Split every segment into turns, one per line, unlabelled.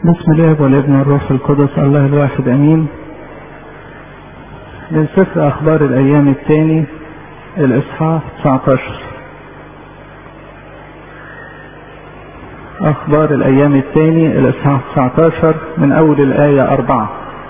بسم الله والابن والروح القدس الله الواحد امين من سفر اخبار الايام الثاني الاصحاح 19 اخبار الايام الثاني الاصحاح 19 من اول الايه 4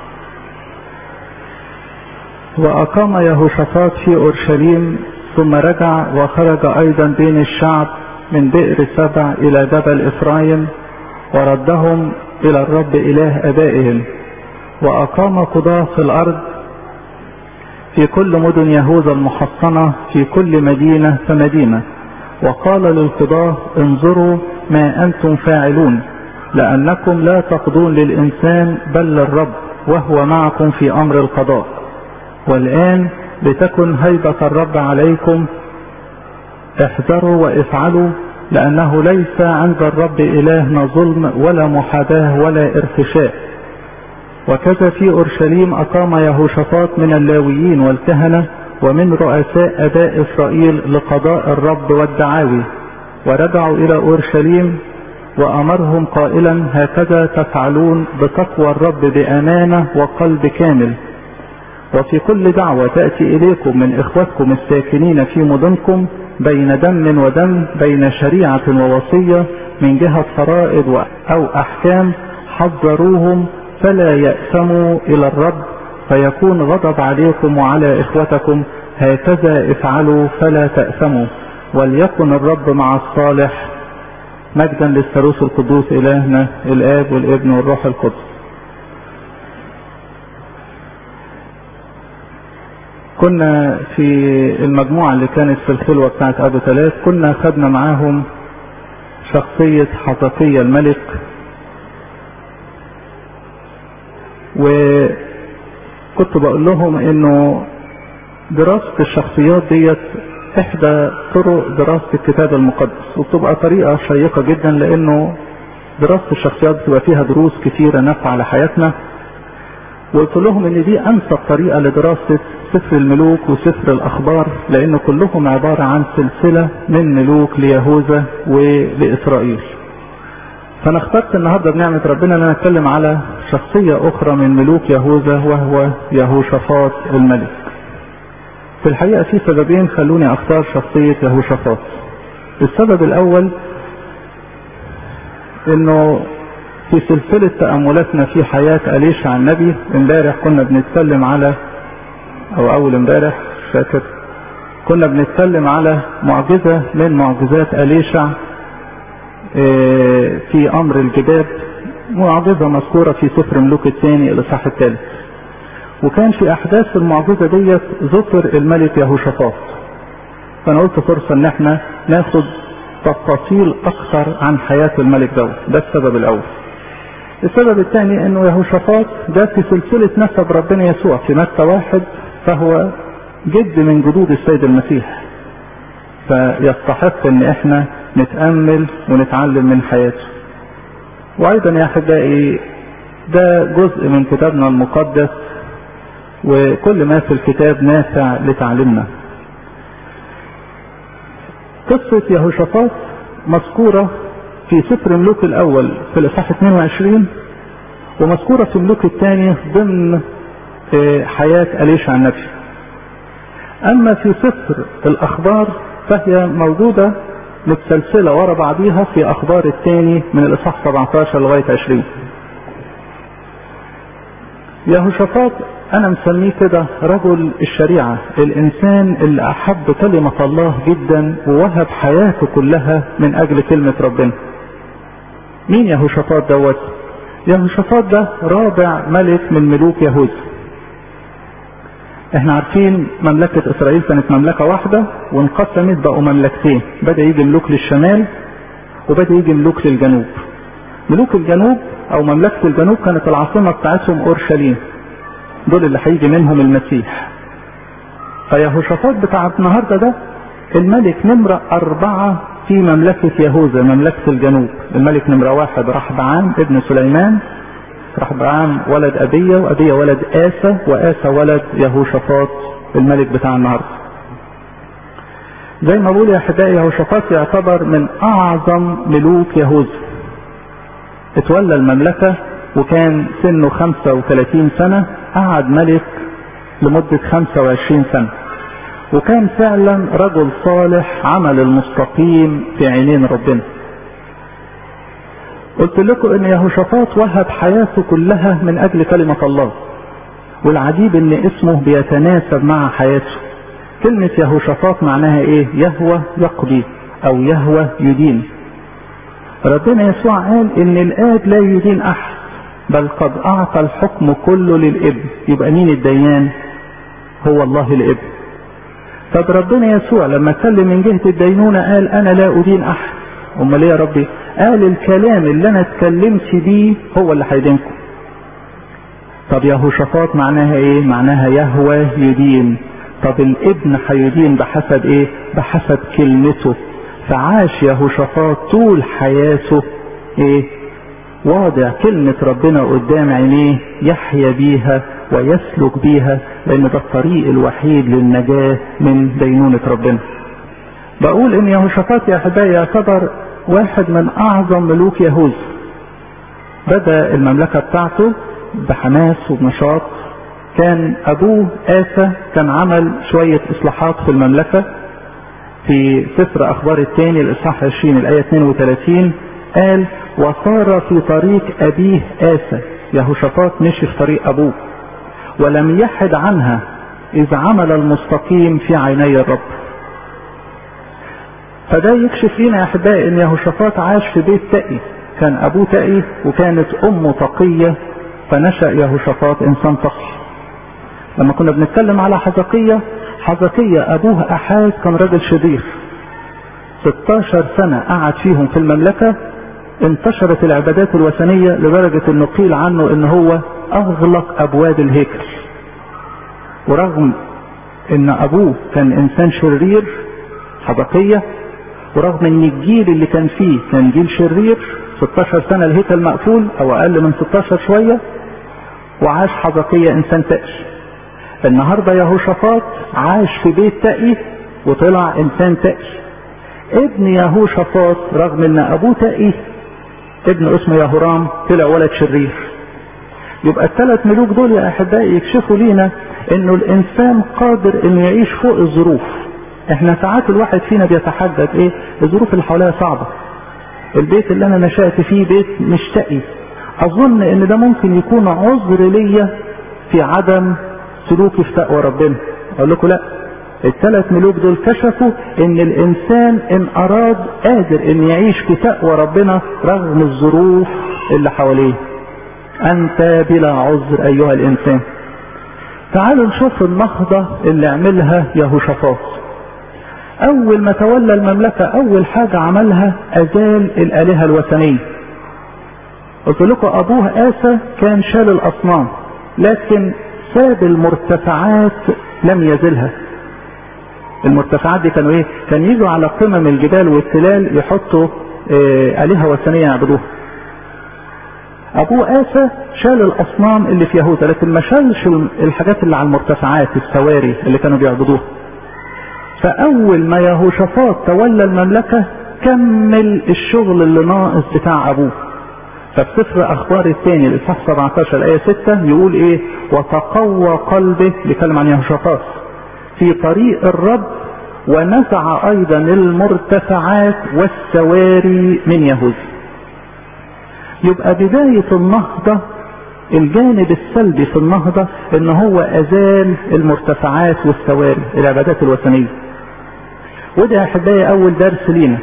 واقام يهوشافاط في اورشليم ثم رجع وخرج ايضا بين الشعب من بئر سبع الى جبل افرايم وردهم إلى الرب إله أبائهم وأقام قضاة في الأرض في كل مدن يهوذا المحصنة في كل مدينة فمدينة وقال للقضاة انظروا ما أنتم فاعلون لأنكم لا تقضون للإنسان بل للرب وهو معكم في أمر القضاء والآن لتكن هيبة الرب عليكم احذروا وافعلوا لأنه ليس عند الرب إلهنا ظلم ولا محاباة ولا ارتشاء وكذا في أورشليم أقام يهوشافاط من اللاويين والكهنة ومن رؤساء أباء إسرائيل لقضاء الرب والدعاوي ورجعوا إلى أورشليم وأمرهم قائلا هكذا تفعلون بتقوى الرب بأمانة وقلب كامل وفي كل دعوة تأتي إليكم من إخوتكم الساكنين في مدنكم بين دم ودم بين شريعة ووصية من جهة فرائض أو أحكام حذروهم فلا يأسموا إلى الرب فيكون غضب عليكم وعلى إخوتكم هكذا افعلوا فلا تأسموا وليكن الرب مع الصالح مجدا للثالوث القدوس إلهنا الآب والابن والروح القدس كنا في المجموعة اللي كانت في الخلوة بتاعت أبو ثلاث كنا خدنا معاهم شخصية حقيقية الملك وكنت بقول لهم انه دراسة الشخصيات ديت احدى طرق دراسة الكتاب المقدس وبتبقى طريقة شيقة جدا لانه دراسة الشخصيات بتبقى فيها دروس كتيرة نافعة لحياتنا وقلت لهم ان دي انسب طريقة لدراسة سفر الملوك وسفر الاخبار لان كلهم عبارة عن سلسلة من ملوك ليهوذا ولاسرائيل فانا اخترت النهاردة بنعمة ربنا ان انا اتكلم على شخصية اخرى من ملوك يهوذا وهو يهوشافاط الملك في الحقيقة في سببين خلوني اختار شخصية يهوشافاط السبب الاول انه في سلسلة تأملاتنا في حياة أليشع النبي امبارح كنا بنتكلم على أو أول امبارح مش فاكر كنا بنتكلم على معجزة من معجزات أليشع في أمر الجباب معجزة مذكورة في سفر ملوك الثاني الإصحاح الثالث وكان في أحداث المعجزة ديت ذكر الملك يهوشافاط فأنا قلت فرصة إن احنا ناخد تفاصيل أكثر عن حياة الملك دوت ده السبب الأول السبب الثاني انه يهوشافاط ده في سلسلة نسب ربنا يسوع في متى واحد فهو جد من جدود السيد المسيح فيستحق ان احنا نتأمل ونتعلم من حياته وايضا يا احبائي ده جزء من كتابنا المقدس وكل ما في الكتاب نافع لتعليمنا قصة يهوشافاط مذكورة في سفر ملوك الاول في الاصحاح 22 ومذكوره في ملوك الثاني ضمن حياه اليشع النبي. اما في سفر الاخبار فهي موجوده متسلسله ورا بعضيها في اخبار الثاني من الاصحاح 17 لغايه 20. يهوشافاط انا مسميه كده رجل الشريعه الانسان اللي احب كلمه الله جدا ووهب حياته كلها من اجل كلمه ربنا. مين يهوشافاط دوت يهوشافاط ده رابع ملك من ملوك يهوذا احنا عارفين مملكة اسرائيل كانت مملكة واحدة وانقسمت بقوا مملكتين بدأ يجي ملوك للشمال وبدأ يجي ملوك للجنوب ملوك الجنوب او مملكة الجنوب كانت العاصمة بتاعتهم اورشليم دول اللي هيجي منهم المسيح فيهوشافاط بتاع النهارده ده الملك نمرة أربعة في مملكة يهوذا مملكة الجنوب الملك نمرة واحد رحبعام ابن سليمان رحبعام ولد أبية وأبية ولد آسى وآسى ولد يهوشافاط الملك بتاع النهاردة زي ما بقول يا أحبائي يهوشافاط يعتبر من أعظم ملوك يهوذا اتولى المملكة وكان سنه 35 سنة قعد ملك لمدة 25 سنة وكان فعلا رجل صالح عمل المستقيم في عينين ربنا قلت لكم ان يهوشافاط وهب حياته كلها من اجل كلمة الله والعجيب ان اسمه بيتناسب مع حياته كلمة يهوشافاط معناها ايه يهوى يقضي او يهوى يدين ربنا يسوع قال ان الاب لا يدين احد بل قد اعطى الحكم كله للابن يبقى مين الديان هو الله الابن طب ربنا يسوع لما اتكلم من جهة الدينونة قال انا لا ادين احد امال ايه يا ربي قال الكلام اللي انا اتكلمت بيه هو اللي هيدينكم طب يهوشافاط معناها ايه معناها يهوى يدين طب الابن هيدين بحسب ايه بحسب كلمته فعاش يهوشافاط طول حياته ايه واضع كلمة ربنا قدام عينيه يحيا بيها ويسلك بيها لان ده الطريق الوحيد للنجاة من دينونة ربنا بقول ان يهوشافاط يا احبائي يعتبر واحد من اعظم ملوك يهوذا بدا المملكه بتاعته بحماس وبنشاط كان ابوه اسى كان عمل شويه اصلاحات في المملكه في سفر اخبار الثاني الاصحاح 20 الايه 32 قال وصار في طريق ابيه اسى يهوشافاط مشي في طريق ابوه ولم يحد عنها اذ عمل المستقيم في عيني الرب فده يكشف لنا يا احبائي ان يهوشافاط عاش في بيت تقي كان ابوه تقي وكانت امه تقيه فنشا يهوشافاط انسان تقي لما كنا بنتكلم على حزقية حزقية ابوه احاز كان راجل شرير 16 سنة قعد فيهم في المملكة انتشرت العبادات الوثنية لدرجة انه قيل عنه ان هو اغلق ابواب الهيكل ورغم ان ابوه كان انسان شرير حزقية ورغم ان الجيل اللي كان فيه كان جيل شرير 16 سنة الهيكل مقفول او اقل من 16 شوية وعاش حزقية انسان تقي النهاردة يهوشافاط عاش في بيت تقي وطلع انسان تقي ابن يهوشافاط رغم ان ابوه تقي ابن اسمه يهورام طلع ولد شرير يبقى الثلاث ملوك دول يا احبائي يكشفوا لينا انه الانسان قادر انه يعيش فوق الظروف احنا ساعات الواحد فينا بيتحدث ايه الظروف اللي حواليا صعبة البيت اللي انا نشأت فيه بيت مش تقي اظن ان ده ممكن يكون عذر ليا في عدم سلوكي في تقوى ربنا اقول لكم لا الثلاث ملوك دول كشفوا ان الانسان ان اراد قادر ان يعيش في تقوى ربنا رغم الظروف اللي حواليه انت بلا عذر ايها الانسان تعالوا نشوف النهضة اللي عملها يهوشافاط اول ما تولى المملكة اول حاجة عملها ازال الالهة الوثنية قلت لكم ابوه اسى كان شال الاصنام لكن ساب المرتفعات لم يزلها المرتفعات دي كانوا ايه كان يجوا على قمم الجبال والتلال يحطوا إيه الهه وثنيه يعبدوها ابوه اسى شال الاصنام اللي في يهوذا لكن ما شالش الحاجات اللي على المرتفعات السواري اللي كانوا بيعبدوها فاول ما يهوشافاط تولى المملكه كمل الشغل اللي ناقص بتاع ابوه ففي سفر اخبار الثاني الاصحاح 17 الايه 6 يقول ايه وتقوى قلبه بيتكلم عن يهوشافاط في طريق الرب ونزع ايضا المرتفعات والسواري من يهوذا يبقى بداية النهضة الجانب السلبي في النهضة ان هو ازال المرتفعات والسواري العبادات الوثنية وده يا احبائي اول درس لينا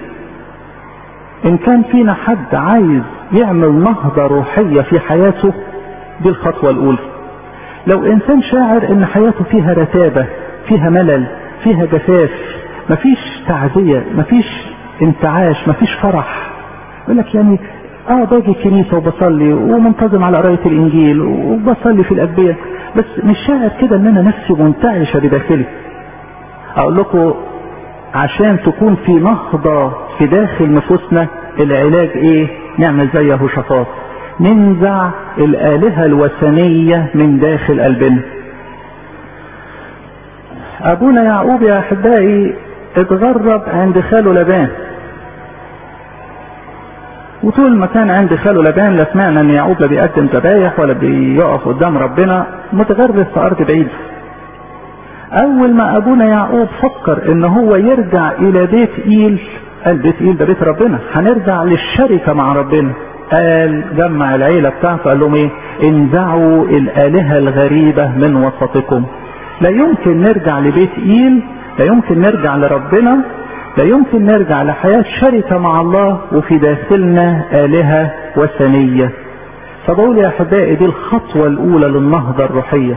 ان كان فينا حد عايز يعمل نهضة روحية في حياته دي الخطوة الاولى لو انسان شاعر ان حياته فيها رتابة فيها ملل فيها جفاف مفيش تعزية مفيش انتعاش مفيش فرح يقول لك يعني اه باجي الكنيسة وبصلي ومنتظم على قراية الانجيل وبصلي في الادبية بس مش شاعر كده ان انا نفسي منتعشة بداخلي اقول لكم عشان تكون في نهضة في داخل نفوسنا العلاج ايه نعمل زي يهوشافاط ننزع الآلهة الوثنية من داخل قلبنا أبونا يعقوب يا أحبائي اتغرب عند خاله لبان وطول ما كان عند خاله لبان لا سمعنا ان يعقوب لا بيقدم ذبايح ولا بيقف قدام ربنا متغرس في ارض بعيد اول ما ابونا يعقوب فكر ان هو يرجع الى بيت ايل قال بيت ايل ده بيت ربنا هنرجع للشركة مع ربنا قال جمع العيلة بتاعته قال لهم ايه انزعوا الالهة الغريبة من وسطكم لا يمكن نرجع لبيت ايل لا يمكن نرجع لربنا لا يمكن نرجع لحياة شركة مع الله وفي داخلنا آلهة وثنية فبقول يا أحبائي دي الخطوة الأولى للنهضة الروحية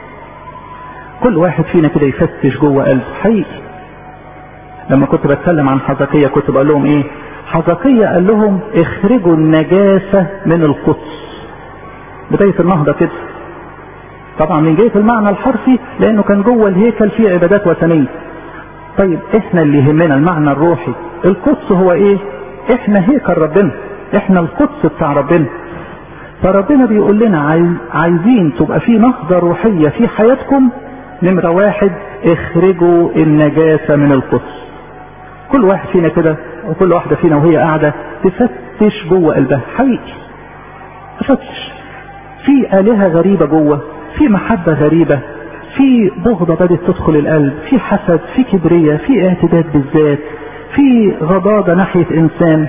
كل واحد فينا كده يفتش جوه قلبه حقيقي لما كنت بتكلم عن حزقية كنت بقول لهم ايه حزقية قال لهم اخرجوا النجاسة من القدس بداية النهضة كده طبعا من جهة المعنى الحرفي لانه كان جوه الهيكل فيه عبادات وثنية طيب احنا اللي يهمنا المعنى الروحي القدس هو ايه احنا هيكل ربنا احنا القدس بتاع ربنا فربنا بيقول لنا عايزين تبقى في نهضة روحية في حياتكم نمرة واحد اخرجوا النجاسة من القدس كل واحد فينا كده وكل واحدة فينا وهي قاعدة تفتش جوه قلبها حقيقي تفتش في آلهة غريبة جوه في محبة غريبة في بغضة بدأت تدخل القلب في حسد في كبرية في اعتداد بالذات في غضاضة ناحية إنسان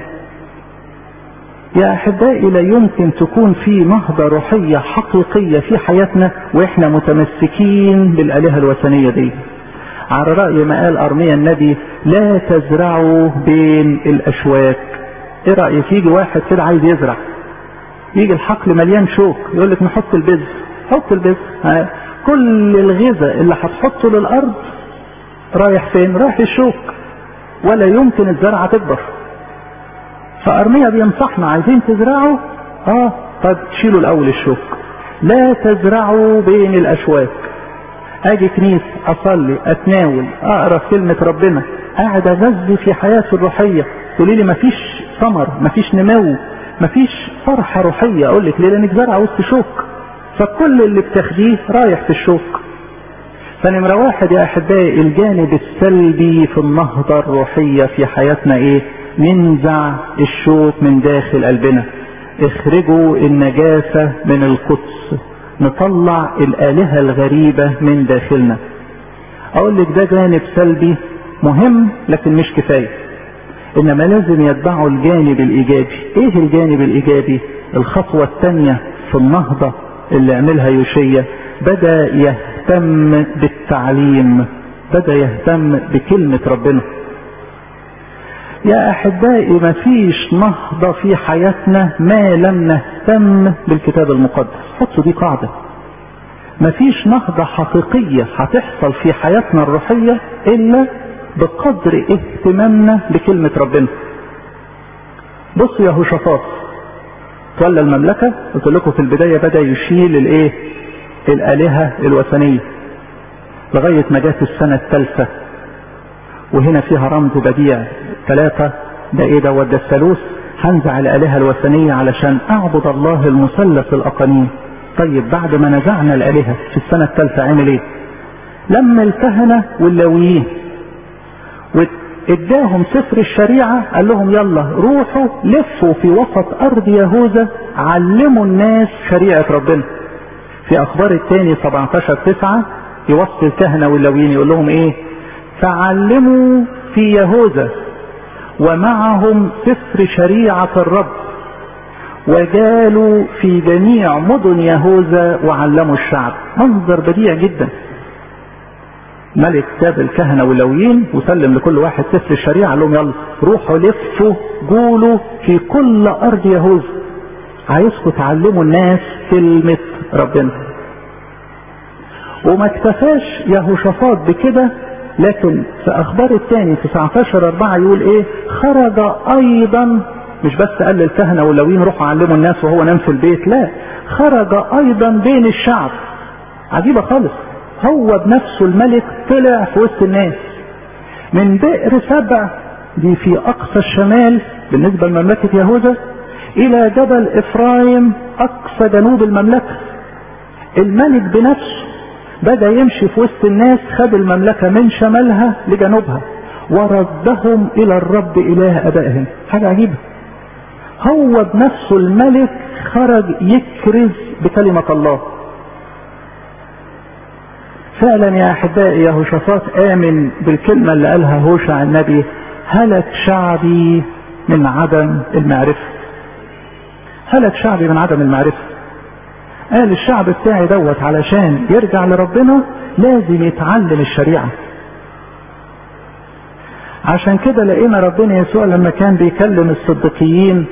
يا أحبائي لا يمكن تكون في نهضة روحية حقيقية في حياتنا وإحنا متمسكين بالآلهة الوثنية دي على رأي ما قال أرميا النبي لا تزرعوا بين الأشواك إيه رأيك يجي واحد كده عايز يزرع يجي الحقل مليان شوك يقول لك نحط البذر حط البذر كل الغذاء اللي هتحطه للأرض رايح فين رايح الشوك ولا يمكن الزرعة تكبر فأرميا بينصحنا عايزين تزرعوا اه طب شيلوا الأول الشوك لا تزرعوا بين الأشواك اجي كنيسة اصلي اتناول اقرا كلمة ربنا قاعد اغذي في حياتي الروحية تقولي لي مفيش ثمر مفيش نمو مفيش فرحة روحية اقول لك ليه لانك زرعة وسط شوك فكل اللي بتاخديه رايح في الشوك فنمرة واحد يا احبائي الجانب السلبي في النهضة الروحية في حياتنا ايه ننزع الشوك من داخل قلبنا اخرجوا النجاسة من القدس نطلع الآلهة الغريبة من داخلنا أقول لك ده جانب سلبي مهم لكن مش كفاية إنما لازم يتبعه الجانب الإيجابي إيه الجانب الإيجابي الخطوة الثانية في النهضة اللي عملها يوشيا بدأ يهتم بالتعليم بدأ يهتم بكلمة ربنا يا احبائي مفيش نهضة في حياتنا ما لم نهتم بالكتاب المقدس حطوا دي قاعدة مفيش نهضة حقيقية هتحصل في حياتنا الروحية الا بقدر اهتمامنا بكلمة ربنا بصوا يا هوشافاط تولى المملكة قلت لكم في البداية بدأ يشيل الايه الالهة الوثنية لغاية ما جت السنة الثالثة وهنا فيها رمز بديع ثلاثة ده ايه ده وده الثالوث هنزع الالهة الوثنية علشان اعبد الله المثلث الاقانيم طيب بعد ما نزعنا الالهة في السنة الثالثة عمل ايه لما الكهنة واللاويين واداهم سفر الشريعة قال لهم يلا روحوا لفوا في وسط ارض يهوذا علموا الناس شريعة ربنا في اخبار الثاني 17 9 يوصي الكهنة واللاويين يقول لهم ايه فعلموا في يهوذا ومعهم سفر شريعة الرب وجالوا في جميع مدن يهوذا وعلموا الشعب منظر بديع جدا ملك جاب الكهنة واللويين وسلم لكل واحد سفر الشريعة قال لهم يلا روحوا لفوا جولوا في كل أرض يهوذا عايزكم تعلموا الناس كلمة ربنا وما اكتفاش يهوشافاط بكده لكن في اخبار الثاني 19 4 يقول ايه خرج ايضا مش بس قال للكهنه واللويين روحوا علموا الناس وهو نام في البيت لا خرج ايضا بين الشعب عجيبه خالص هو بنفسه الملك طلع في وسط الناس من بئر سبع دي في اقصى الشمال بالنسبه لمملكه يهوذا الى جبل افرايم اقصى جنوب المملكه الملك بنفسه بدأ يمشي في وسط الناس خد المملكة من شمالها لجنوبها وردهم إلى الرب إله أبائهم حاجة عجيبة هو بنفسه الملك خرج يكرز بكلمة الله فعلا يا احبائي يا هوشافاط امن بالكلمة اللي قالها هوشع النبي هلك شعبي من عدم المعرفة هلك شعبي من عدم المعرفة قال الشعب بتاعي دوت علشان يرجع لربنا لازم يتعلم الشريعة عشان كده لقينا ربنا يسوع لما كان بيكلم الصديقيين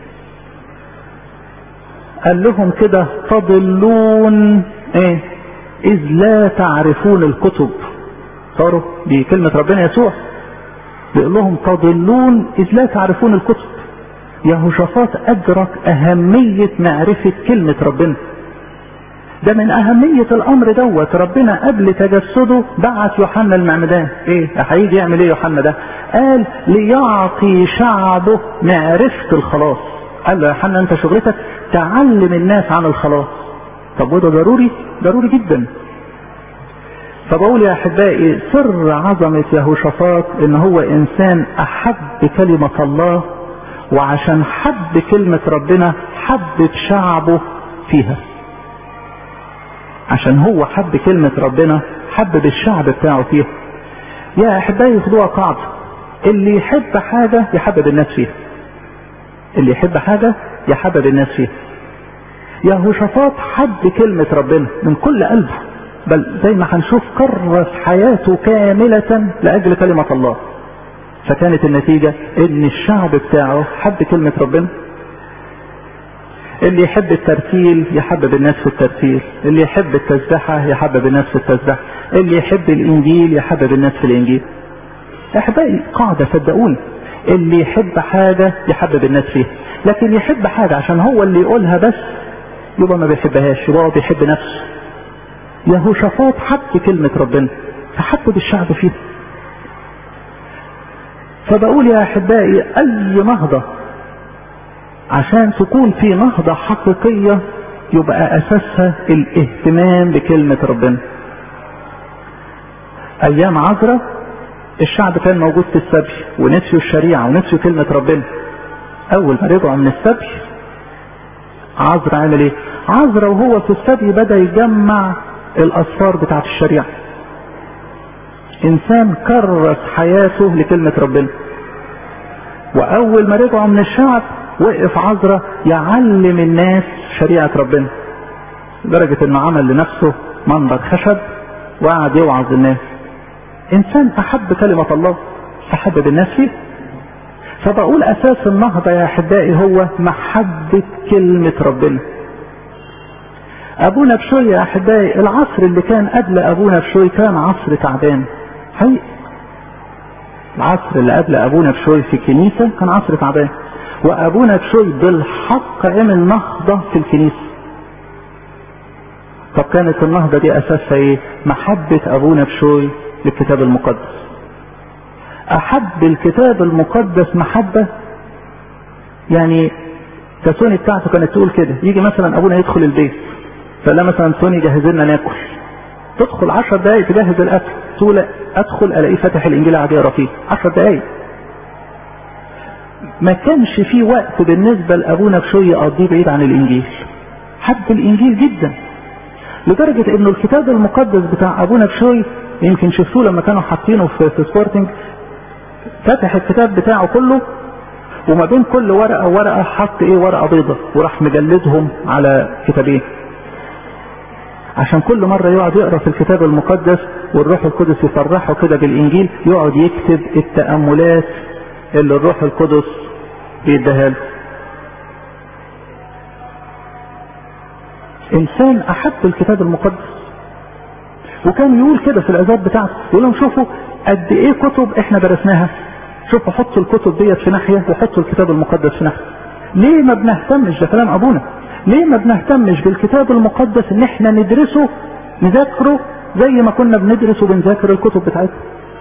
قال لهم كده تضلون ايه اذ لا تعرفون الكتب صاروا دي كلمة ربنا يسوع بيقول لهم تضلون اذ لا تعرفون الكتب يهوشافاط ادرك اهمية معرفة كلمة ربنا ده من اهمية الامر دوت ربنا قبل تجسده بعت يوحنا المعمدان ايه هيجي يعمل ايه يوحنا ده قال ليعطي شعبه معرفة الخلاص قال له يا يوحنا انت شغلتك تعلم الناس عن الخلاص طب وده ضروري ضروري جدا فبقول يا احبائي سر عظمة يهوشافاط ان هو انسان احب كلمة الله وعشان حب كلمة ربنا حبب شعبه فيها عشان هو حب كلمة ربنا حبب الشعب بتاعه فيها يا احبائي خدوها قاعدة اللي يحب حاجة يحبب الناس فيها اللي يحب حاجة يحبب الناس فيها يهوشافاط حب كلمة ربنا من كل قلبه بل زي ما هنشوف كرس حياته كاملة لأجل كلمة الله فكانت النتيجة ان الشعب بتاعه حب كلمة ربنا اللي يحب الترتيل يحبب الناس في الترتيل اللي يحب التسبحة يحبب الناس في التسبحة اللي يحب الانجيل يحبب الناس في الانجيل احبائي قاعدة صدقوني اللي يحب حاجة يحبب الناس فيها لكن يحب حاجة عشان هو اللي يقولها بس يبقى ما بيحبهاش يبقى هو بيحب نفسه يهوشافاط حب كلمة ربنا فحبب الشعب فيها فبقول يا احبائي اي نهضة عشان تكون في نهضة حقيقية يبقى اساسها الاهتمام بكلمة ربنا ايام عذرة الشعب كان موجود في السبي ونسيوا الشريعة ونسيوا كلمة ربنا اول ما رجعوا من السبي عذرة عمل ايه عذرة وهو في السبي بدأ يجمع الاسفار بتاعت الشريعة انسان كرس حياته لكلمة ربنا واول ما رجعوا من الشعب وقف عذرة يعلم الناس شريعة ربنا لدرجة انه عمل لنفسه منبر خشب وقعد يوعظ الناس انسان احب كلمة الله فحبب الناس فيه فبقول اساس النهضة يا احبائي هو محبة كلمة ربنا ابونا بشوي يا احبائي العصر اللي كان قبل ابونا بشوي كان عصر تعبان حقيقي العصر اللي قبل ابونا بشوي في الكنيسة كان عصر تعبان وابونا بشوي بالحق عمل نهضة في الكنيسة طب كانت النهضة دي اساسها ايه محبة ابونا بشوي للكتاب المقدس احب الكتاب المقدس محبة يعني كسوني بتاعته كانت تقول كده يجي مثلا ابونا يدخل البيت فلا مثلا سوني جهز لنا ناكل تدخل عشر دقايق تجهز الاكل تقول ادخل الاقيه فاتح الانجيل قاعد يقرا فيه عشر دقايق ما كانش في وقت بالنسبة لابونا بشوي يقضيه بعيد عن الانجيل حب الانجيل جدا لدرجة انه الكتاب المقدس بتاع ابونا بشوي يمكن شفتوه لما كانوا حاطينه في, في سبورتنج فتح الكتاب بتاعه كله وما بين كل ورقة وورقة حط ايه ورقة بيضة وراح مجلدهم على كتابين عشان كل مرة يقعد يقرأ في الكتاب المقدس والروح القدس يفرحه كده بالإنجيل يقعد يكتب التأملات اللي الروح القدس بيديها له إنسان أحب الكتاب المقدس وكان يقول كده في العظات بتاعته يقول لهم شوفوا قد إيه كتب إحنا درسناها شوفوا حطوا الكتب ديت في ناحية وحطوا الكتاب المقدس في ناحية ليه ما بنهتمش ده كلام أبونا ليه ما بنهتمش بالكتاب المقدس ان احنا ندرسه نذاكره زي ما كنا بندرس وبنذاكر الكتب بتاعتنا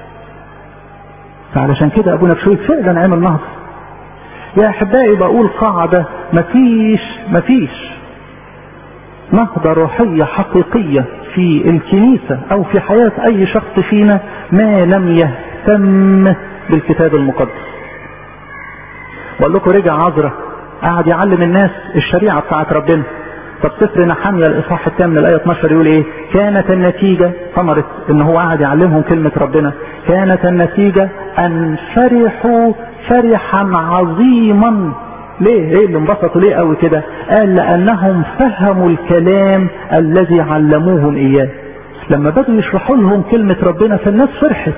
فعلشان كده ابونا بشوي فعلا عمل نهضة يا احبائي بقول قاعدة مفيش مفيش نهضة روحية حقيقية في الكنيسة او في حياة اي شخص فينا ما لم يهتم بالكتاب المقدس بقول لكم رجع عذرة قعد يعلم الناس الشريعة بتاعت ربنا طب سفر نحمية الإصحاح الثامن من الآية 12 يقول إيه؟ كانت النتيجة ثمرة إن هو قعد يعلمهم كلمة ربنا، كانت النتيجة أن فرحوا فرحا عظيما. ليه؟ إيه اللي انبسطوا ليه قوي كده؟ قال لأنهم فهموا الكلام الذي علموهم إياه. لما بدوا يشرحوا لهم كلمة ربنا فالناس فرحت.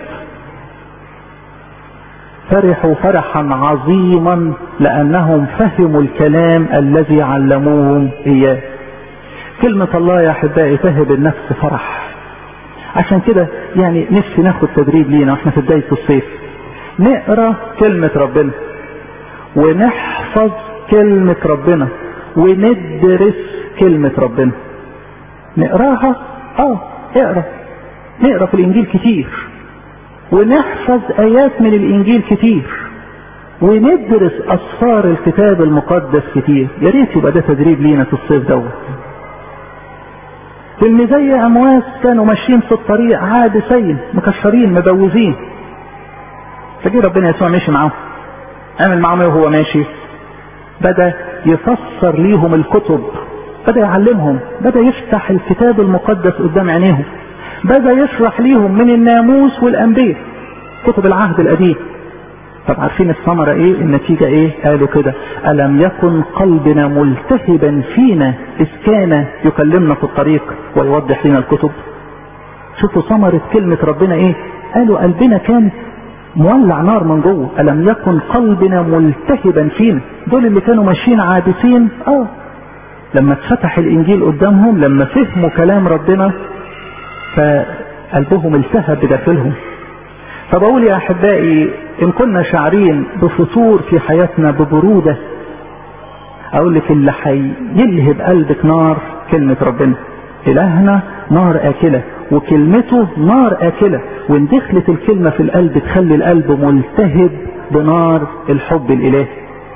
فرحوا فرحا عظيما لأنهم فهموا الكلام الذي علموهم إياه. كلمة الله يا أحبائي تهب النفس فرح عشان كده يعني نفسي ناخد تدريب لينا واحنا في بداية الصيف نقرا كلمة ربنا ونحفظ كلمة ربنا وندرس كلمة ربنا نقراها اه اقرا نقرا في الانجيل كتير ونحفظ ايات من الانجيل كتير وندرس اسفار الكتاب المقدس كتير يا ريت يبقى ده تدريب لينا في الصيف دوت تلميذي امواس كانوا ماشيين في الطريق عابسين مكشرين مبوزين فجي ربنا يسوع ماشي معاهم عمل معاهم ايه وهو ماشي بدا يفسر ليهم الكتب بدا يعلمهم بدا يفتح الكتاب المقدس قدام عينيهم بدا يشرح ليهم من الناموس والانبياء كتب العهد القديم طب عارفين الثمرة ايه النتيجة ايه قالوا كده ألم يكن قلبنا ملتهبا فينا إذ كان يكلمنا في الطريق ويوضح لنا الكتب شوفوا ثمرة كلمة ربنا ايه قالوا قلبنا كان مولع نار من جوه ألم يكن قلبنا ملتهبا فينا دول اللي كانوا ماشيين عابسين اه لما اتفتح الانجيل قدامهم لما فهموا كلام ربنا فقلبهم التهب بداخلهم فبقول يا احبائي ان كنا شاعرين بفتور في حياتنا ببروده اقول لك اللي هيلهب قلبك نار كلمه ربنا الهنا نار اكله وكلمته نار اكله وان دخلت الكلمه في القلب تخلي القلب ملتهب بنار الحب الالهي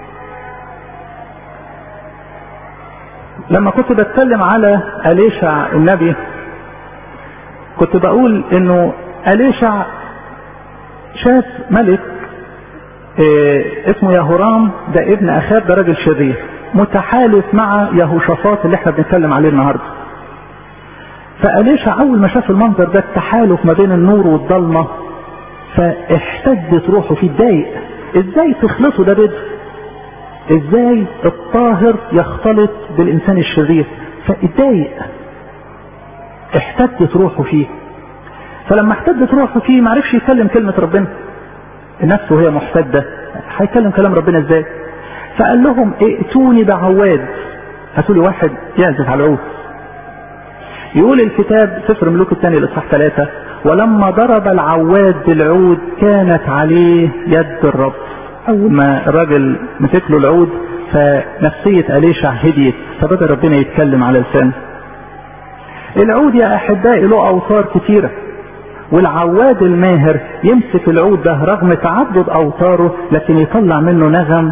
لما كنت بتكلم على اليشع النبي كنت بقول انه اليشع شاف ملك إيه اسمه يهورام ده ابن اخاب ده راجل شرير متحالف مع يهوشافاط اللي احنا بنتكلم عليه النهارده فأليشع أول ما شاف المنظر ده التحالف ما بين النور والضلمة فاحتدت روحه فيه اتضايق ازاي تخلصوا ده بدء ازاي الطاهر يختلط بالإنسان الشرير فاتضايق احتدت روحه فيه فلما احتدت روحه فيه ما عرفش يكلم كلمة ربنا نفسه وهي محتدة هيكلم كلام ربنا ازاي فقال لهم ائتوني بعواد هاتوا لي واحد يعزف على العود يقول الكتاب سفر ملوك الثاني الاصحاح ثلاثة ولما ضرب العواد بالعود كانت عليه يد الرب اول ما الراجل مسك له العود فنفسية أليشع هديت فبدأ ربنا يتكلم على لسانه العود يا احبائي له اوتار كتيره والعواد الماهر يمسك العود ده رغم تعدد اوتاره لكن يطلع منه نغم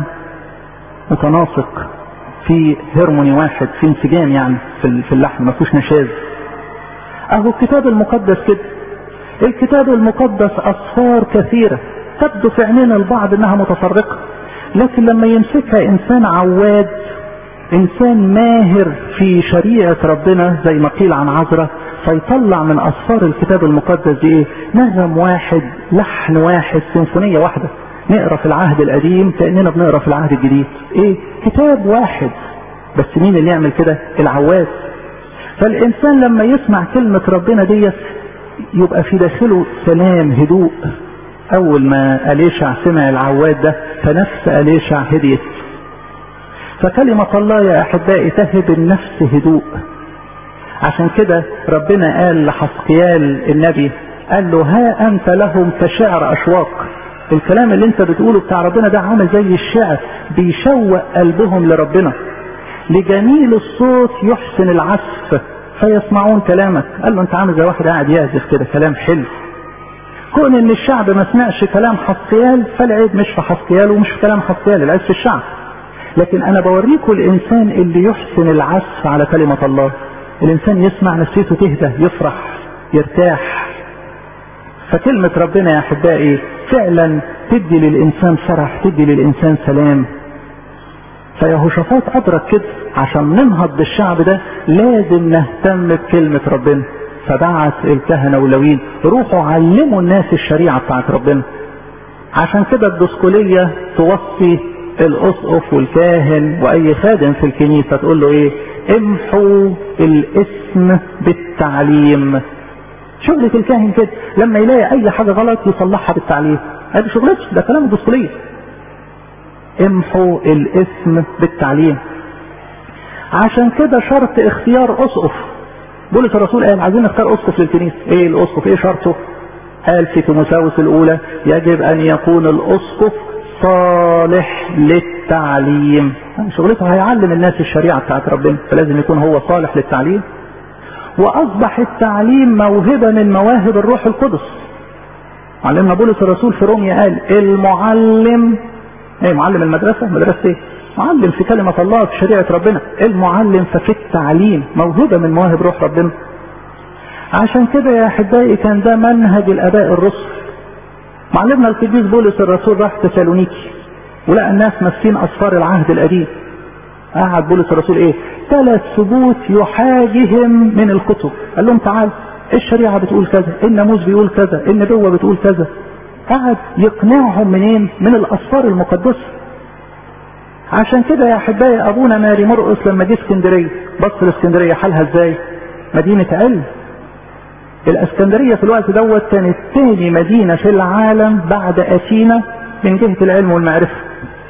متناسق في هرموني واحد في انسجام يعني في اللحن ما فيهوش نشاز اهو الكتاب المقدس كده الكتاب المقدس اصفار كثيرة تبدو في عينين البعض انها متفرقة لكن لما يمسكها انسان عواد انسان ماهر في شريعة ربنا زي ما قيل عن عذرة فيطلع من اسفار الكتاب المقدس دي ايه نغم واحد لحن واحد سيمفونية واحدة نقرا في العهد القديم كاننا بنقرا في العهد الجديد ايه كتاب واحد بس مين اللي يعمل كده العواد فالانسان لما يسمع كلمة ربنا ديت يبقى في داخله سلام هدوء اول ما اليشع سمع العواد ده فنفس اليشع هديت فكلمة الله يا احبائي تهب النفس هدوء عشان كده ربنا قال لحسقيال النبي قال له ها انت لهم كشعر اشواق الكلام اللي انت بتقوله بتاع ربنا ده عامل زي الشعر بيشوق قلبهم لربنا لجميل الصوت يحسن العزف فيسمعون كلامك قال له انت عامل زي واحد قاعد يعزف كده كلام حلو كون ان الشعب ما سمعش كلام حسقيال فالعيب مش في حسقيال ومش في كلام حسقيال العيب في الشعب لكن انا بوريكم الانسان اللي يحسن العزف على كلمة الله الانسان يسمع نفسيته تهدى يفرح يرتاح فكلمة ربنا يا احبائي فعلا تدي للانسان فرح تدي للانسان سلام فيهوشافاط ادرك كده عشان ننهض بالشعب ده لازم نهتم بكلمة ربنا فبعت الكهنة واللويين روحوا علموا الناس الشريعة بتاعت ربنا عشان كده الدسكولية توصي الاسقف والكاهن واي خادم في الكنيسة تقول له ايه امحوا الاسم بالتعليم شغلة الكاهن كده لما يلاقي اي حاجة غلط يصلحها بالتعليم هذه شغلته ده كلام الدسكولية امحوا الاسم بالتعليم عشان كده شرط اختيار اسقف بولس الرسول قال عايزين نختار اسقف للكنيسه ايه الاسقف ايه شرطه قال في تيموثاوس الاولى يجب ان يكون الاسقف صالح للتعليم شغلته هيعلم الناس الشريعه بتاعت ربنا فلازم يكون هو صالح للتعليم واصبح التعليم موهبه من مواهب الروح القدس علمنا بولس الرسول في روميا قال المعلم ايه معلم المدرسه مدرسه ايه معلم في كلمة الله في شريعة ربنا المعلم ففي التعليم موهبة من مواهب روح ربنا عشان كده يا احبائي كان ده منهج الاباء الرسل معلمنا القديس بولس الرسول راح تسالونيكي ولقى الناس ماسكين اسفار العهد القديم قعد بولس الرسول ايه ثلاث ثبوت يحاجهم من الكتب قال لهم تعال الشريعة بتقول كذا الناموس بيقول كذا النبوة بتقول كذا قعد يقنعهم منين من الاسفار المقدسه عشان كده يا احبائي ابونا ماري مرقس لما جه اسكندريه بص الاسكندريه حالها ازاي مدينه علم الاسكندريه في الوقت دوت كانت تاني مدينه في العالم بعد اثينا من جهه العلم والمعرفه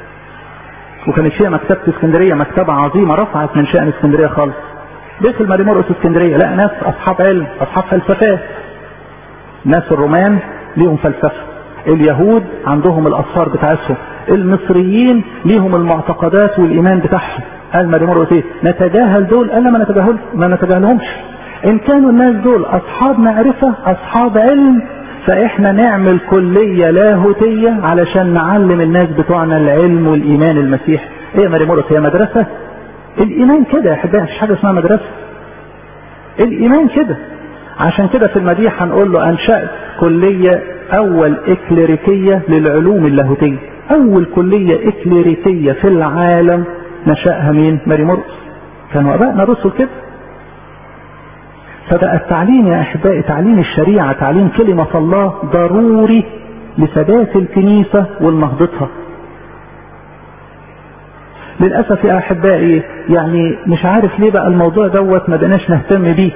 وكانت فيها مكتبه اسكندريه مكتبه عظيمه رفعت من شان اسكندريه خالص دخل ماري مرقس اسكندريه لقى ناس اصحاب علم اصحاب فلسفات ناس الرومان ليهم فلسفه اليهود عندهم الاسفار بتاعتهم المصريين ليهم المعتقدات والايمان بتاعهم قال ماري مرقس ايه نتجاهل دول قال ما نتجاهل ما نتجاهلهمش ان كانوا الناس دول اصحاب معرفه اصحاب علم فاحنا نعمل كليه لاهوتيه علشان نعلم الناس بتوعنا العلم والايمان المسيحي ايه يا ماري مرقس هي مدرسه الايمان كده يا احبائي مفيش حاجه اسمها مدرسه الايمان كده عشان كده في المديح هنقول له انشات كليه اول اكليريكيه للعلوم اللاهوتيه اول كليه اكليريكيه في العالم نشاها مين ماري مرقس كانوا ابائنا رسل كده فبقى التعليم يا احبائي تعليم الشريعه تعليم كلمه الله ضروري لثبات الكنيسه ونهضتها للاسف يا احبائي يعني مش عارف ليه بقى الموضوع دوت ما بقناش نهتم بيه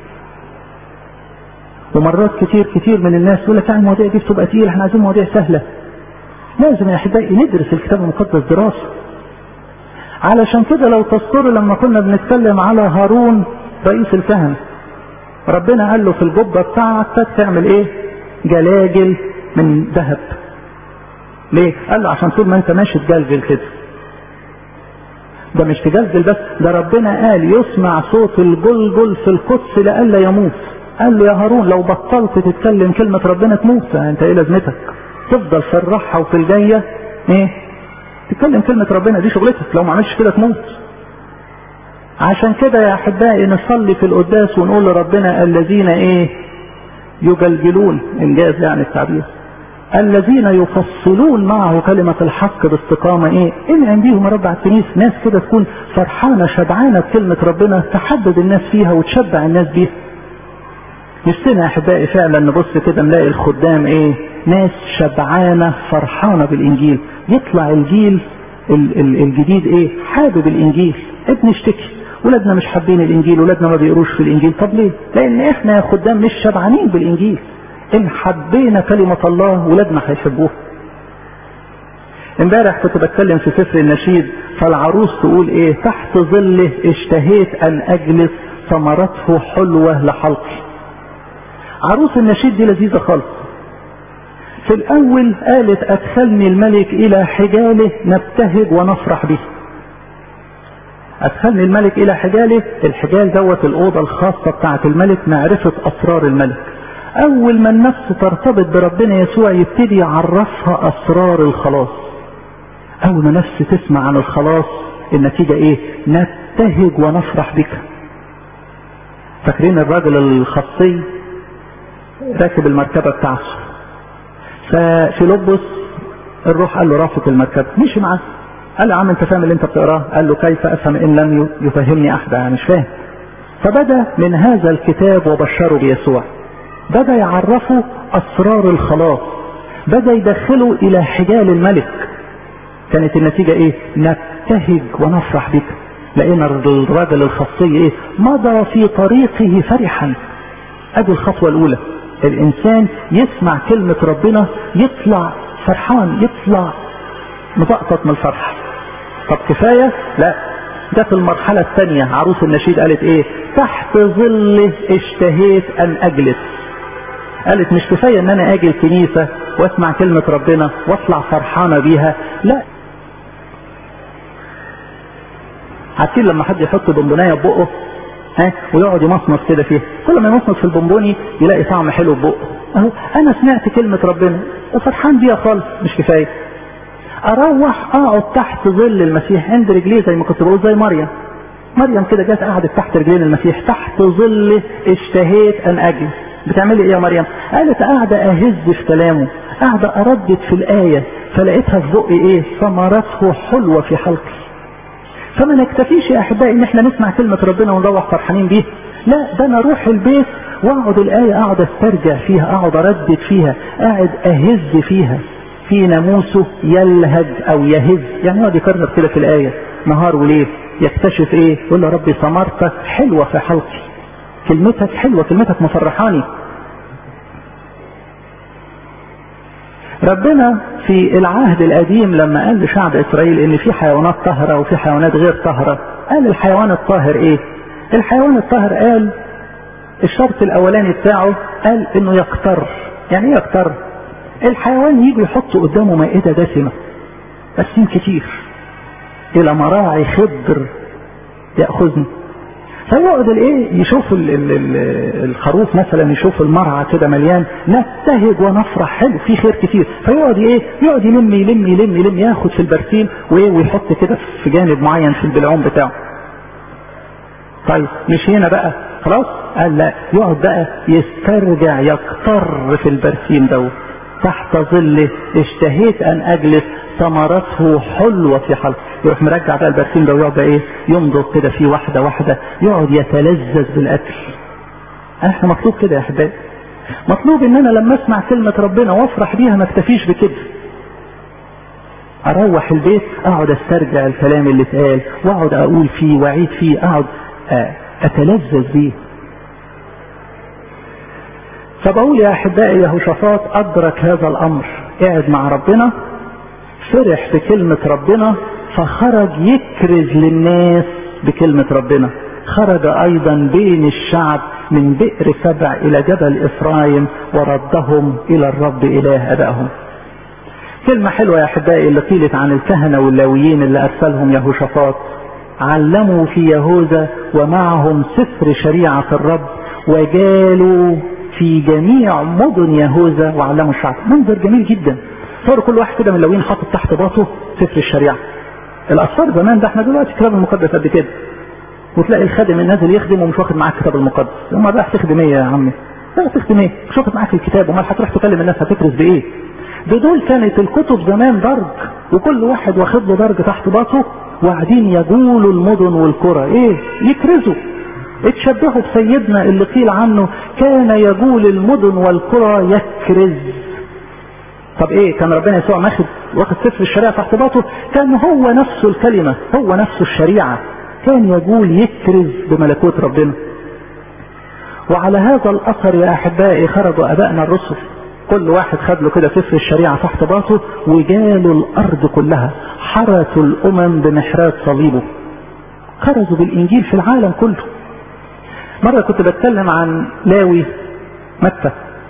ومرات كتير كتير من الناس يقول لك المواضيع دي بتبقى تقيله احنا عايزين مواضيع سهله لازم يا احبائي ندرس الكتاب المقدس دراسه علشان كده لو تذكروا لما كنا بنتكلم على هارون رئيس الكهنه ربنا قال له في الجبه بتاعتك تعمل ايه جلاجل من ذهب ليه قال له عشان طول ما انت ماشي تجلجل كده ده مش تجلجل بس ده ربنا قال يسمع صوت الجلجل في القدس لئلا يموت قال له يا هارون لو بطلت تتكلم كلمة ربنا تموت انت ايه لازمتك تفضل في الراحة وفي الجاية ايه تتكلم كلمة ربنا دي شغلتك لو ما عملتش كده تموت عشان كده يا احبائي نصلي في القداس ونقول لربنا الذين ايه يجلجلون انجاز يعني التعبير الذين يفصلون معه كلمة الحق باستقامة ايه انعم بيهم يا رب على الكنيسة ناس كده تكون فرحانة شبعانة بكلمة ربنا تحدد الناس فيها وتشبع الناس بيها نفسنا يا احبائي فعلا نبص كده نلاقي الخدام ايه ناس شبعانة فرحانة بالانجيل يطلع الجيل الجديد ايه حابب الانجيل ابن اشتكي ولادنا مش حابين الانجيل ولادنا ما بيقروش في الانجيل طب ليه لان احنا يا خدام مش شبعانين بالانجيل ان حبينا كلمة الله ولادنا هيحبوها امبارح كنت بتكلم في سفر النشيد فالعروس تقول ايه تحت ظله اشتهيت ان اجلس ثمرته حلوة لحلقي عروس النشيد دي لذيذة خالص في الاول قالت ادخلني الملك الى حجاله نبتهج ونفرح به ادخلني الملك الى حجاله الحجال دوت الاوضه الخاصه بتاعه الملك معرفه اسرار الملك اول ما النفس ترتبط بربنا يسوع يبتدي يعرفها اسرار الخلاص اول ما نفس تسمع عن الخلاص النتيجه ايه نبتهج ونفرح بك فاكرين الراجل الخصي راكب المركبه بتاعته ففيلبس الروح قال له رافق المركبه مشي معاه قال له يا عم انت فاهم اللي انت بتقراه قال له كيف افهم ان لم يفهمني احد يعني مش فاهم فبدا من هذا الكتاب وبشره بيسوع بدا يعرفه اسرار الخلاص بدا يدخله الى حجال الملك كانت النتيجه ايه نبتهج ونفرح بك لقينا الراجل الخاصي ايه مضى في طريقه فرحا ادي الخطوه الاولى الانسان يسمع كلمه ربنا يطلع فرحان يطلع مطقطق من الفرح طب كفايه لا جت المرحله الثانيه عروس النشيد قالت ايه تحت ظله اشتهيت ان اجلس قالت مش كفايه ان انا اجي الكنيسه واسمع كلمه ربنا واطلع فرحانه بيها لا عارفين لما حد يحط بونبونايه في بقه ها ويقعد يمصمص كده فيها كل ما يمصمص في البونبوني يلاقي طعم حلو في بقه اهو انا سمعت كلمه ربنا وفرحان بيها خالص مش كفايه اروح اقعد تحت ظل المسيح عند رجليه زي ما كنت بقول زي مريم مريم كده جت قعدت تحت رجلين المسيح تحت ظله اشتهيت ان اجلس بتعملي ايه يا مريم قالت قاعده اهز في كلامه قاعده اردد في الايه فلقيتها في بقي ايه ثمرته حلوه في حلقي فما نكتفيش يا احبائي ان احنا نسمع كلمه ربنا ونروح فرحانين بيها لا ده انا اروح البيت واقعد الايه اقعد استرجع فيها اقعد اردد فيها قاعد اهز فيها في ناموسه يلهج او يهز يعني يقعد يكرر كده في الايه نهار وليل يكتشف ايه يقول له ربي ثمرتك حلوه في حلقي كلمتك حلوه كلمتك مفرحاني ربنا في العهد القديم لما قال لشعب اسرائيل ان في حيوانات طاهره وفي حيوانات غير طاهره قال الحيوان الطاهر ايه الحيوان الطاهر قال الشرط الاولاني بتاعه قال انه يقتر يعني ايه يقتر الحيوان يجي يحط قدامه مائده دسمه قسيم كتير الى مراعي خضر ياخذني فيقعد الايه يشوف ال ال ال الخروف مثلا يشوف المرعى كده مليان نبتهج ونفرح حلو في خير كتير فيقعد ايه يقعد يلم يلم يلم يلم ياخد في البرسيم وايه ويحط كده في جانب معين في البلعوم بتاعه طيب مش هنا بقى خلاص قال لا يقعد بقى يسترجع يقتر في البرسيم دوت تحت ظله اشتهيت ان اجلس ثمرته حلوة في حلق يروح مرجع بقى البرسيم ده ويقعد ايه يمضغ كده فيه واحدة واحدة يقعد يتلذذ بالاكل احنا مطلوب كده يا احبائي مطلوب ان انا لما اسمع كلمة ربنا وافرح بيها ما اكتفيش بكده اروح البيت اقعد استرجع الكلام اللي اتقال واقعد اقول فيه واعيد فيه اقعد اتلذذ بيه فبقول يا احبائي يهوشافاط ادرك هذا الامر قاعد مع ربنا فرح بكلمة ربنا فخرج يكرز للناس بكلمة ربنا خرج ايضا بين الشعب من بئر سبع الى جبل افرايم وردهم الى الرب اله ابائهم كلمة حلوة يا احبائي اللي قيلت عن الكهنة واللاويين اللي ارسلهم يهوشافاط علموا في يهوذا ومعهم سفر شريعة الرب وجالوا في جميع مدن يهوذا وعلموا الشعب منظر جميل جدا صار كل واحد كده من اللوين حاطط تحت باطه سفر الشريعه الاصفار زمان ده احنا دلوقتي الكتاب المقدس قد كده وتلاقي الخادم النازل يخدم ومش واخد معاك الكتاب المقدس امال رايح تخدم ايه يا عمي رايح تخدم ايه مش واخد معاك الكتاب امال هتروح تكلم الناس هتكرز بايه ده دول كانت الكتب زمان درج وكل واحد واخد له درج تحت باطه وقاعدين يجولوا المدن والقرى ايه يكرزوا اتشبهوا بسيدنا اللي قيل عنه كان يجول المدن والقرى يكرز طب ايه كان ربنا يسوع ماخد واخد سفر الشريعه تحت باطه كان هو نفسه الكلمه هو نفسه الشريعه كان يقول يكرز بملكوت ربنا وعلى هذا الاثر يا احبائي خرجوا ابائنا الرسل كل واحد خد له كده سفر الشريعه تحت باطه وجالوا الارض كلها حرسوا الامم بمحرات صليبه خرجوا بالانجيل في العالم كله مره كنت بتكلم عن لاوي متى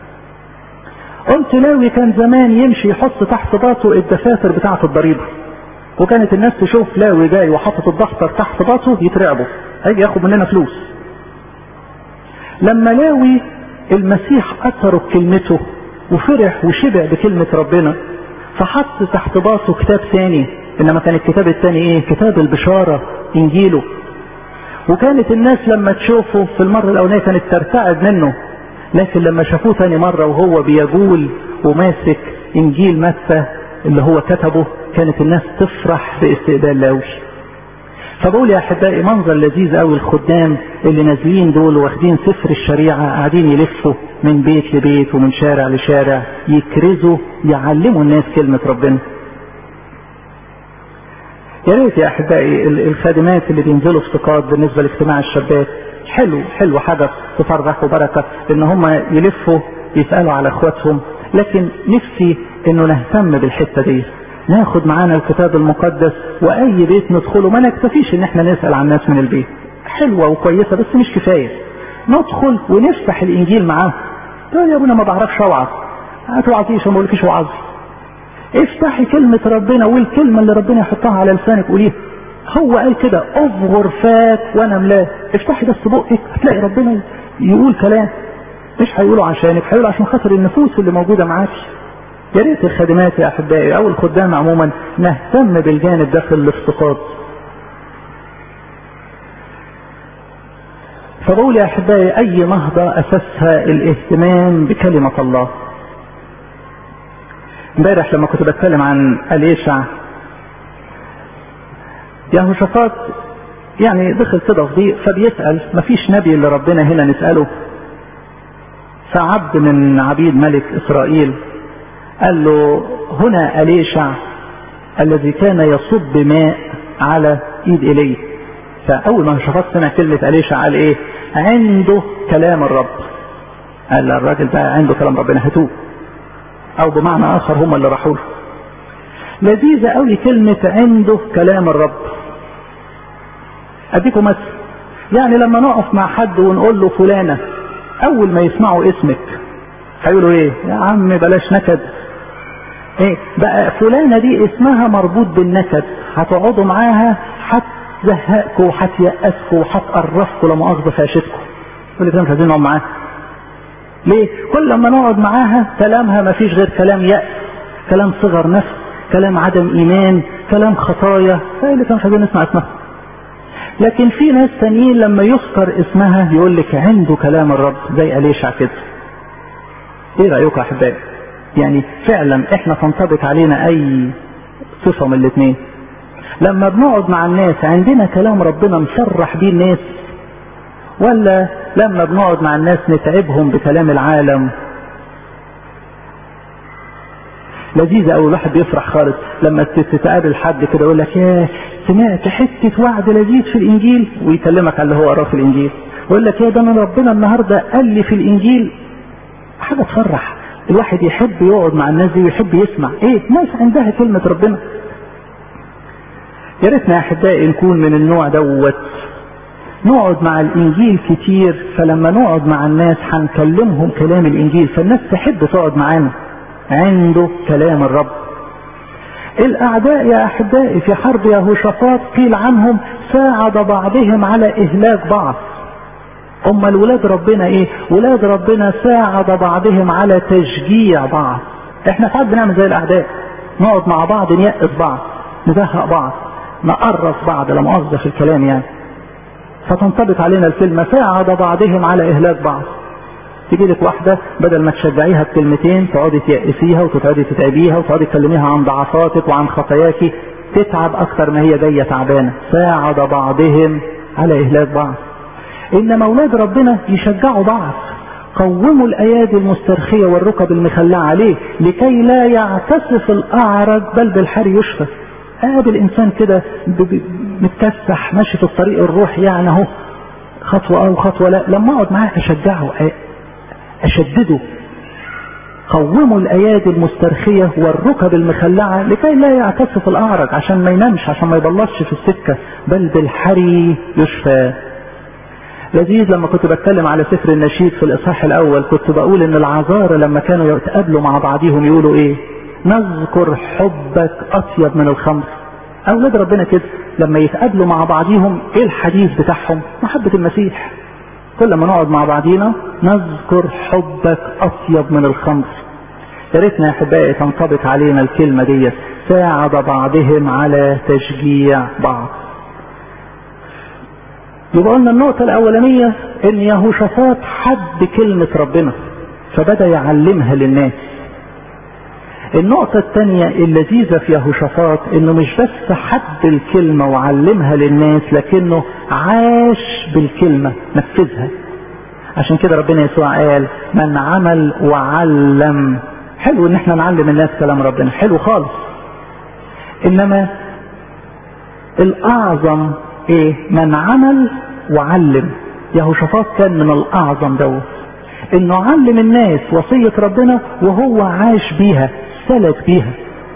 قلت لاوي كان زمان يمشي يحط تحت باطه الدفاتر بتاعه الضريبه وكانت الناس تشوف لاوي جاي وحاطط الدفتر تحت باطه يترعبوا هيجي ياخد مننا فلوس لما لاوي المسيح اثره بكلمته وفرح وشبع بكلمه ربنا فحط تحت باطه كتاب ثاني انما كان الكتاب الثاني ايه كتاب البشاره انجيله وكانت الناس لما تشوفه في المره الاولانيه كانت ترتعب منه لكن لما شافوه ثاني مرة وهو بيجول وماسك انجيل متى اللي هو كتبه كانت الناس تفرح باستقبال لاوي فبقول يا احبائي منظر لذيذ قوي الخدام اللي نازلين دول واخدين سفر الشريعه قاعدين يلفوا من بيت لبيت ومن شارع لشارع يكرزوا يعلموا الناس كلمه ربنا. يا ريت يا احبائي الخادمات اللي بينزلوا افتقاد بالنسبه لاجتماع الشابات حلو حلو حاجه تفرح وبركه ان هم يلفوا يسالوا على اخواتهم لكن نفسي انه نهتم بالحته دي ناخد معانا الكتاب المقدس واي بيت ندخله ما نكتفيش ان احنا نسال عن الناس من البيت حلوه وكويسه بس مش كفايه ندخل ونفتح الانجيل معاهم تقول يا ابونا ما بعرفش اوعظ هتوعظيش ما بقولكيش وعظي افتحي كلمة ربنا والكلمة اللي ربنا يحطها على لسانك قوليها هو قال كده افغر فاك وانا ملاه افتحي بس بقك هتلاقي ربنا يقول كلام مش هيقولوا عشانك هيقولوا عشان خاطر النفوس اللي موجودة معاكي يا ريت الخادمات يا احبائي او الخدام عموما نهتم بالجانب ده في الافتقاد فبقول يا احبائي اي نهضة اساسها الاهتمام بكلمة الله امبارح لما كنت بتكلم عن اليشع يهوشافاط يعني دخل كده في ضيق فبيسأل مفيش نبي اللي ربنا هنا نسأله فعبد من عبيد ملك اسرائيل قال له هنا اليشع الذي كان يصب ماء على ايد ايليا فاول ما شفت سمع كلمه اليشع قال ايه عنده كلام الرب قال الراجل ده عنده كلام ربنا هاتوه او بمعنى اخر هم اللي راحوا له لذيذة قوي كلمة عنده كلام الرب اديكم مثل يعني لما نقف مع حد ونقول له فلانة اول ما يسمعوا اسمك هيقولوا ايه يا عم بلاش نكد ايه بقى فلانة دي اسمها مربوط بالنكد هتقعدوا معاها هتزهقكم وهتيأسكم وهتقرفكم لا مؤاخذة فاشتكم كل كده مش عايزين نقعد معاها ليه كل لما نقعد معاها كلامها ما فيش غير كلام يأس كلام صغر نفس كلام عدم ايمان كلام خطايا فاللي كان مش عايزين نسمع اسمها لكن في ناس تانيين لما يذكر اسمها يقول لك عنده كلام الرب زي أليشع كده ايه رأيكم يا احبائي يعني فعلا احنا تنطبق علينا اي صفة من الاثنين لما بنقعد مع الناس عندنا كلام ربنا نفرح بيه الناس ولا لما بنقعد مع الناس نتعبهم بكلام العالم لذيذة أوي الواحد بيفرح خالص لما تتقابل حد كده يقول لك يا سمعت حتة وعد لذيذ في الإنجيل ويكلمك على اللي هو قراه في الإنجيل ويقول لك يا ده أنا ربنا النهاردة قال لي في الإنجيل حاجة تفرح الواحد يحب يقعد مع الناس دي ويحب يسمع ايه ناس عندها كلمة ربنا يا ريتنا يا احبائي نكون من النوع دوت نقعد مع الانجيل كتير فلما نقعد مع الناس هنكلمهم كلام الانجيل فالناس تحب تقعد معانا عنده كلام الرب الاعداء يا احبائي في حرب يهوشافاط قيل عنهم ساعد بعضهم على اهلاك بعض هم الولاد ربنا ايه ولاد ربنا ساعد بعضهم على تشجيع بعض احنا ساعات بنعمل زي الاعداء نقعد مع بعض نيأس بعض نزهق بعض نقرص بعض لا مؤاخذة في الكلام يعني فتنطبق علينا الكلمة ساعد بعضهم على إهلاك بعض تيجي لك واحدة بدل ما تشجعيها بكلمتين تقعدي تيأسيها وتقعدي تتعبيها وتقعدي تكلميها عن ضعفاتك وعن خطاياك تتعب أكثر ما هي جاية تعبانة ساعد بعضهم على إهلاك بعض إنما أولاد ربنا يشجعوا بعض قوموا الأيادي المسترخية والركب المخلعة عليه لكي لا يعتصف الأعرج بل بالحر يشفى قابل انسان كده متكسح ماشي في الطريق الروح يعني اهو خطوه او خطوه لا لما اقعد معاه اشجعه اشدده قوموا الايادي المسترخيه والركب المخلعه لكي لا يعتصف الاعرج عشان ما ينامش عشان ما يبلطش في السكه بل بالحري يشفى لذيذ لما كنت بتكلم على سفر النشيد في الاصحاح الاول كنت بقول ان العذارى لما كانوا يتقابلوا مع بعضهم يقولوا ايه نذكر حبك اطيب من الخمر اولاد ربنا كده لما يتقابلوا مع بعضهم ايه الحديث بتاعهم محبة المسيح كل ما نقعد مع بعضينا نذكر حبك اطيب من الخمر يا ريتنا يا احبائي تنطبق علينا الكلمة دي ساعد بعضهم على تشجيع بعض يبقى قلنا النقطة الأولانية إن يهوشافاط حب كلمة ربنا فبدأ يعلمها للناس النقطة الثانية اللذيذة في يهوشافاط انه مش بس حب الكلمة وعلمها للناس لكنه عاش بالكلمة نفذها عشان كده ربنا يسوع قال من عمل وعلم حلو ان احنا نعلم الناس كلام ربنا حلو خالص انما الاعظم ايه من عمل وعلم يهوشافاط كان من الاعظم دوت انه علم الناس وصية ربنا وهو عاش بيها سلك بيها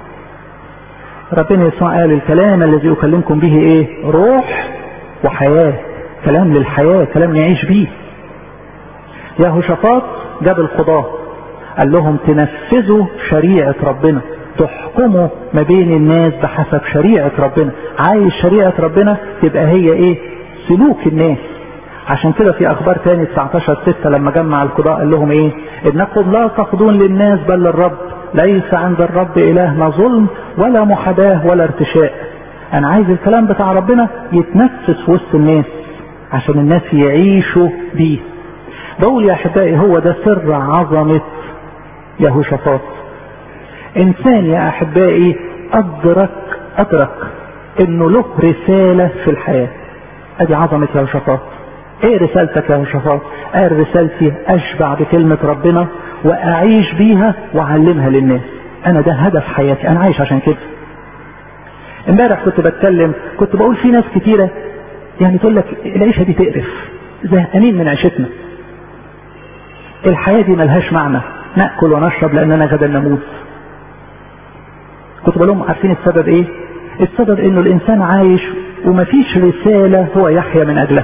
ربنا يسوع قال الكلام الذي اكلمكم به ايه روح وحياة كلام للحياة كلام نعيش بيه يهوشافاط جاب القضاة قال لهم تنفذوا شريعة ربنا تحكموا ما بين الناس بحسب شريعة ربنا عايز شريعة ربنا تبقى هي ايه سلوك الناس عشان كده في اخبار تاني 19 6 لما جمع القضاء قال لهم ايه انكم لا تقضون للناس بل للرب ليس عند الرب الهنا ظلم ولا محاباه ولا ارتشاء انا عايز الكلام بتاع ربنا يتنفس في وسط الناس عشان الناس يعيشوا بيه بقول يا احبائي هو ده سر عظمة يهوشافاط انسان يا احبائي ادرك ادرك انه له رسالة في الحياة ادي عظمة يهوشافاط ايه رسالتك يا يهوشافاط قال رسالتي اشبع بكلمة ربنا واعيش بيها واعلمها للناس انا ده هدف حياتي انا عايش عشان كده امبارح كنت بتكلم كنت بقول في ناس كتيرة يعني تقول لك العيشة دي تقرف زهقانين من عيشتنا الحياة دي ملهاش معنى نأكل ونشرب لأننا غدا نموت كنت بقول لهم عارفين السبب ايه السبب انه الانسان عايش ومفيش رسالة هو يحيا من اجلها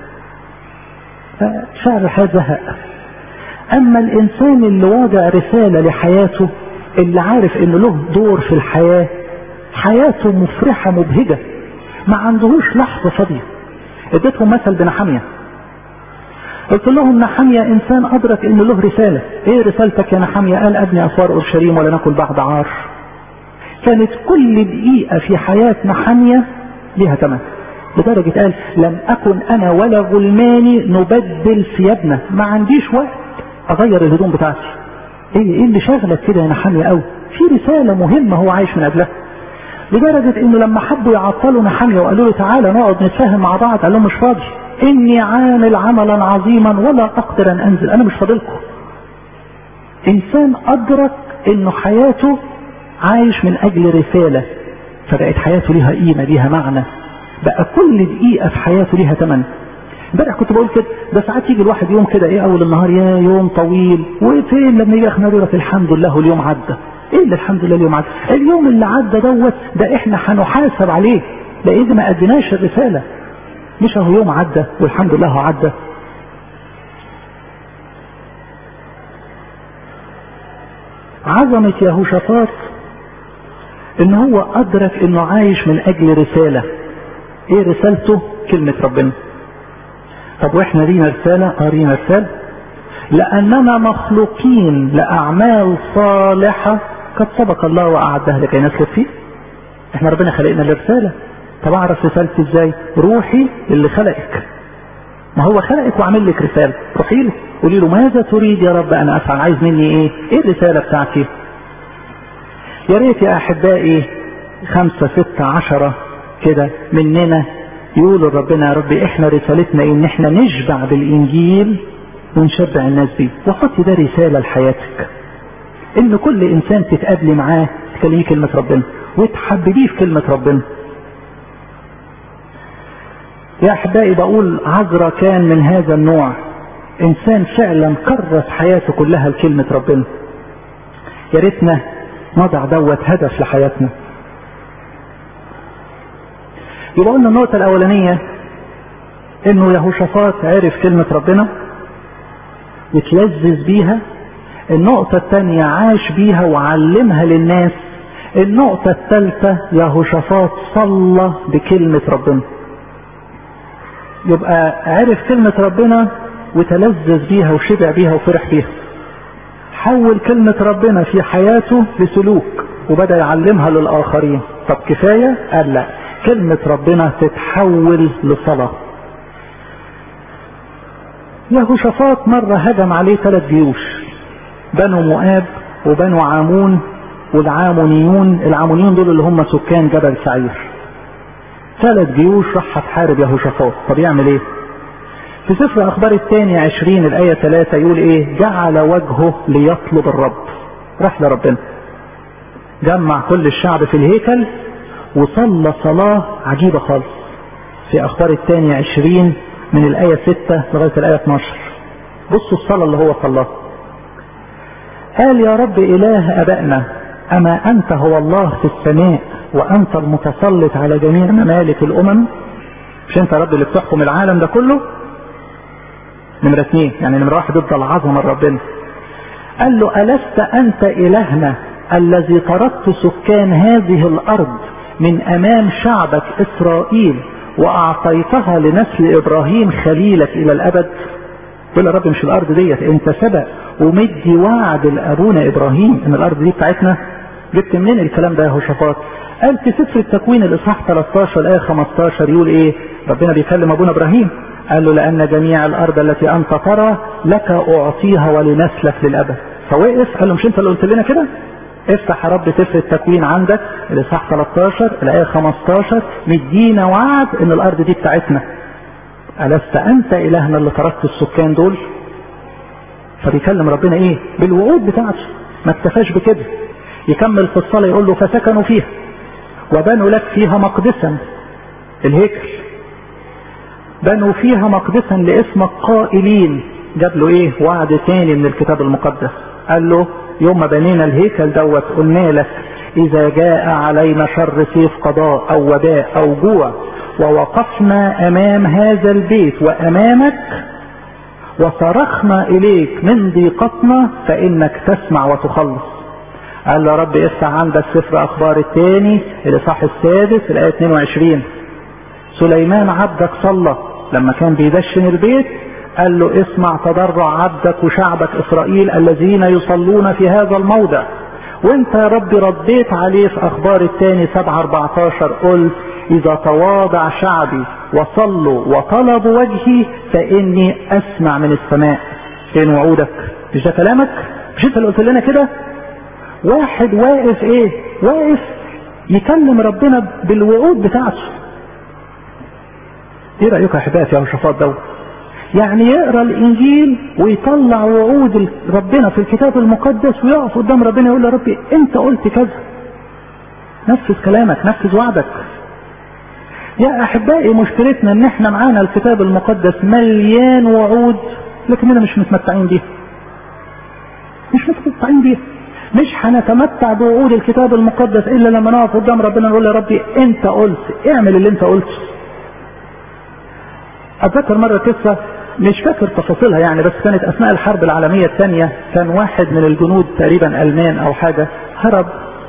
فشعر الحياة زهق اما الانسان اللي واضع رسالة لحياته اللي عارف انه له دور في الحياة حياته مفرحة مبهجة ما عندهوش لحظة فاضية اديتهم مثل بنحمية قلت لهم نحمية انسان ادرك انه له رسالة ايه رسالتك يا نحمية قال ابني اسوار اورشليم ولا ناكل بعد عار كانت كل دقيقة في حياة نحمية ليها ثمن لدرجة قال لم أكن أنا ولا غلماني نبدل ثيابنا ما عنديش وقت أغير الهدوم بتاعتي إيه إيه اللي شغلك كده يا نحمية قوي في رسالة مهمة هو عايش من أجلها لدرجة إنه لما حبوا يعطلوا نحمية وقالوا له تعالى نقعد نتفاهم مع بعض قال لهم مش فاضي إني عامل عملا عظيما ولا أقدر أن أنزل أنا مش فاضلكم إنسان أدرك إنه حياته عايش من اجل رسالة فبقت حياته ليها قيمة ليها معنى بقى كل دقيقة في حياته ليها ثمن امبارح كنت بقول كده ده ساعات يجي الواحد يوم كده ايه اول النهار يا يوم طويل وفين لما يجي اخنا يقول الحمد لله اليوم عدى ايه اللي الحمد لله اليوم عدى اليوم اللي عدى دوت ده احنا هنحاسب عليه لان ما اديناش الرسالة مش اهو يوم عدى والحمد لله هو عدى عظمة يهوشافاط ان هو ادرك انه عايش من اجل رسالة ايه رسالته كلمة ربنا طب واحنا لينا رسالة قارينا رسالة لاننا مخلوقين لاعمال صالحة قد سبق الله واعدها لكي نسلك فيه احنا ربنا خلقنا لرسالة طب اعرف رسالتي ازاي روحي اللي خلقك ما هو خلقك وعمل لك رسالة روحي له قولي له ماذا تريد يا رب انا افعل عايز مني ايه ايه الرسالة بتاعتي يا ريت يا احبائي خمسة ستة عشرة كده مننا يقولوا ربنا يا رب احنا رسالتنا ان احنا نشبع بالانجيل ونشبع الناس بيه وحطي ده رسالة لحياتك ان كل انسان تتقابلي معاه تكلميه كلمة ربنا وتحببيه في كلمة ربنا يا احبائي بقول عذرا كان من هذا النوع انسان فعلا كرس حياته كلها لكلمة ربنا يا ريتنا نضع دوت هدف لحياتنا يبقى قلنا النقطة الأولانية إنه يهوشافاط عرف كلمة ربنا يتلذذ بيها النقطة الثانية عاش بيها وعلمها للناس النقطة الثالثة يهوشافاط صلى بكلمة ربنا يبقى عرف كلمة ربنا وتلذذ بيها وشبع بيها وفرح بيها حول كلمة ربنا في حياته لسلوك وبدأ يعلمها للآخرين طب كفاية؟ قال لا كلمة ربنا تتحول لصلاة يهوشافاط مرة هجم عليه ثلاث جيوش بنو مؤاب وبنو عامون والعامونيون العامونيون دول اللي هم سكان جبل سعير ثلاث جيوش راح تحارب يهوشافاط طب يعمل ايه في سفر اخبار الثاني عشرين الاية ثلاثة يقول ايه جعل وجهه ليطلب الرب راح لربنا جمع كل الشعب في الهيكل وصلى صلاة عجيبة خالص في اخبار الثاني عشرين من الاية ستة لغاية الاية 12 بصوا الصلاة اللي هو صلاها قال يا رب اله ابائنا اما انت هو الله في السماء وانت المتسلط على جميع ممالك الامم مش انت يا رب اللي بتحكم العالم ده كله نمرة اثنين يعني نمرة واحد ضد العظمة ربنا قال له ألست أنت إلهنا الذي طردت سكان هذه الأرض من أمام شعبك إسرائيل وأعطيتها لنسل إبراهيم خليلك إلى الأبد يقول يا رب مش الأرض ديت أنت سبق ومدي وعد لأبونا إبراهيم إن الأرض دي بتاعتنا جبت منين الكلام ده يا هوشافاط قال في سفر التكوين الإصحاح 13 الآية 15 يقول إيه ربنا بيكلم أبونا إبراهيم قال له لأن جميع الأرض التي أنت ترى لك أعطيها ولنسلك للأبد فوقف قال له مش أنت اللي قلت لنا كده افتح يا رب سفر التكوين عندك الإصحاح 13 الآية 15 مدينا وعد إن الأرض دي بتاعتنا ألست أنت إلهنا اللي تركت السكان دول فبيكلم ربنا إيه بالوعود بتاعته ما اكتفاش بكده يكمل في الصلاة يقول له فسكنوا فيها وبنوا لك فيها مقدسا الهيكل بنوا فيها مقدسا لاسمك قائلين جاب له ايه وعد تاني من الكتاب المقدس قال له يوم ما بنينا الهيكل دوت قلنا لك اذا جاء علينا شر سيف قضاء او وباء او جوع ووقفنا امام هذا البيت وامامك وصرخنا اليك من ضيقتنا فانك تسمع وتخلص قال له يا رب افتح عندك سفر اخبار الثاني الاصحاح السادس الايه 22 سليمان عبدك صلى لما كان بيدشن البيت قال له اسمع تضرع عبدك وشعبك اسرائيل الذين يصلون في هذا الموضع وانت يا رب رديت عليه في اخبار الثاني 7 14 قلت اذا تواضع شعبي وصلوا وطلبوا وجهي فاني اسمع من السماء فين وعودك مش ده كلامك مش انت اللي قلت لنا كده واحد واقف ايه واقف يكلم ربنا بالوعود بتاعته ايه رايكم يا احبائي في يهوشافاط دوت يعني يقرا الانجيل ويطلع وعود ربنا في الكتاب المقدس ويقف قدام ربنا يقول له يا ربي انت قلت كذا نفذ كلامك نفذ وعدك يا احبائي مشكلتنا ان احنا معانا الكتاب المقدس مليان وعود لكننا مش متمتعين بيها مش متمتعين بيها مش هنتمتع بوعود الكتاب المقدس الا لما نقف قدام ربنا نقول يا ربي انت قلت اعمل اللي انت قلته اتذكر مره قصه مش فاكر تفاصيلها يعني بس كانت اثناء الحرب العالميه الثانيه كان واحد من الجنود تقريبا المان او حاجه هرب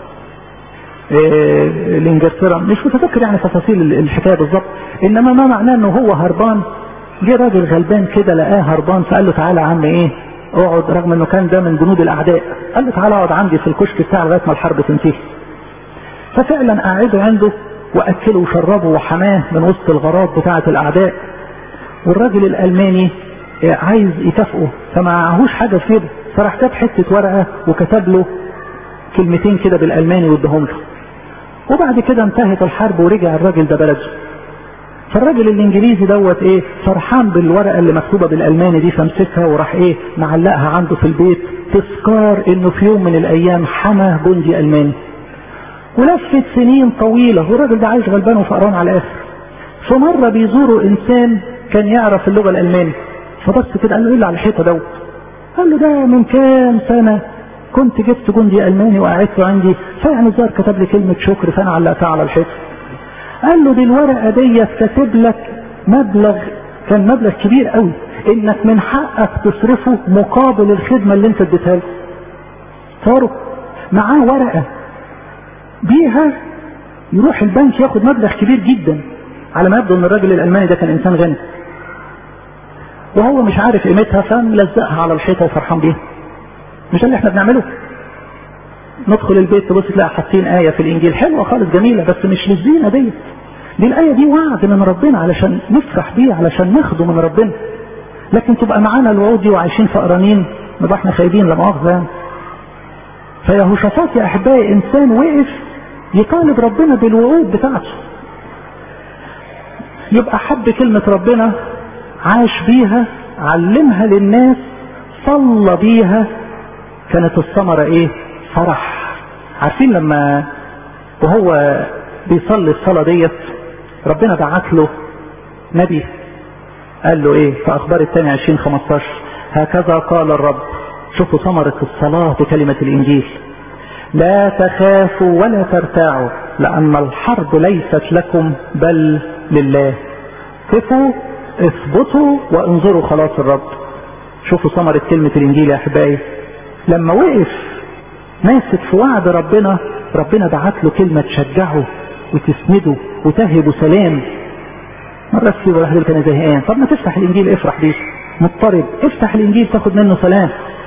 إيه لانجلترا مش متذكر يعني تفاصيل الحكايه بالظبط انما ما معناه انه هو هربان جه راجل غلبان كده لقاه هربان فقال له تعالى يا عم ايه اقعد رغم انه كان ده من جنود الاعداء قال له تعالى اقعد عندي في الكشك بتاعي لغايه ما الحرب تنتهي ففعلا قعده عنده واكله وشربه وحماه من وسط الغارات بتاعه الاعداء والراجل الالماني عايز يكافئه فما معهوش حاجه في جيبه فراح جاب حته ورقه وكتب له كلمتين كده بالالماني واداهم له وبعد كده انتهت الحرب ورجع الراجل ده بلده فالراجل الانجليزي دوت ايه فرحان بالورقه اللي مكتوبه بالالماني دي فمسكها وراح ايه معلقها عنده في البيت تذكار انه في يوم من الايام حمى جندي الماني ولفت سنين طويله والراجل ده عايش غلبان وفقران على الاخر فمره بيزوره انسان كان يعرف اللغه الالماني فبص كده قال له ايه اللي على الحيطه دوت قال له ده من كام سنه كنت جبت جندي الماني وقعدته عندي فيعني الظاهر كتب لي كلمه شكر فانا علقتها على الحيطه قال له دي الورقه ديت كاتب لك مبلغ كان مبلغ كبير قوي انك من حقك تصرفه مقابل الخدمه اللي انت اديتها له صاروا معاه ورقه بيها يروح البنك ياخد مبلغ كبير جدا على ما يبدو ان الراجل الالماني ده كان انسان غني وهو مش عارف قيمتها فملزقها على الحيطه وفرحان بيها مش ده اللي احنا بنعمله ندخل البيت تبص تلاقي حاطين آية في الإنجيل حلوة خالص جميلة بس مش للزينة ديت دي الآية دي وعد من ربنا علشان نفرح بيه علشان ناخده من ربنا لكن تبقى معانا الوعود دي وعايشين فقرانين نبقى احنا خايبين لا مؤاخذة يعني
فيهوشافاط يا احبائي انسان وقف يطالب ربنا بالوعود بتاعته يبقى حب كلمة ربنا عاش بيها علمها للناس صلى بيها كانت الثمرة ايه فرح عارفين لما وهو بيصلي الصلاة ديت ربنا بعت له نبي قال له ايه في اخبار الثاني عشرين خمستاشر هكذا قال الرب شوفوا ثمرة الصلاة بكلمة الانجيل لا تخافوا ولا ترتاعوا لان الحرب ليست لكم بل لله قفوا اثبتوا وانظروا خلاص الرب شوفوا ثمرة كلمة الانجيل يا احبائي لما وقف ماسك في وعد ربنا ربنا بعت له كلمة تشجعه وتسنده وتهبه سلام مرة كتير الواحد كان زهقان طب ما تفتح الانجيل افرح بيه مضطرب افتح الانجيل تاخد منه سلام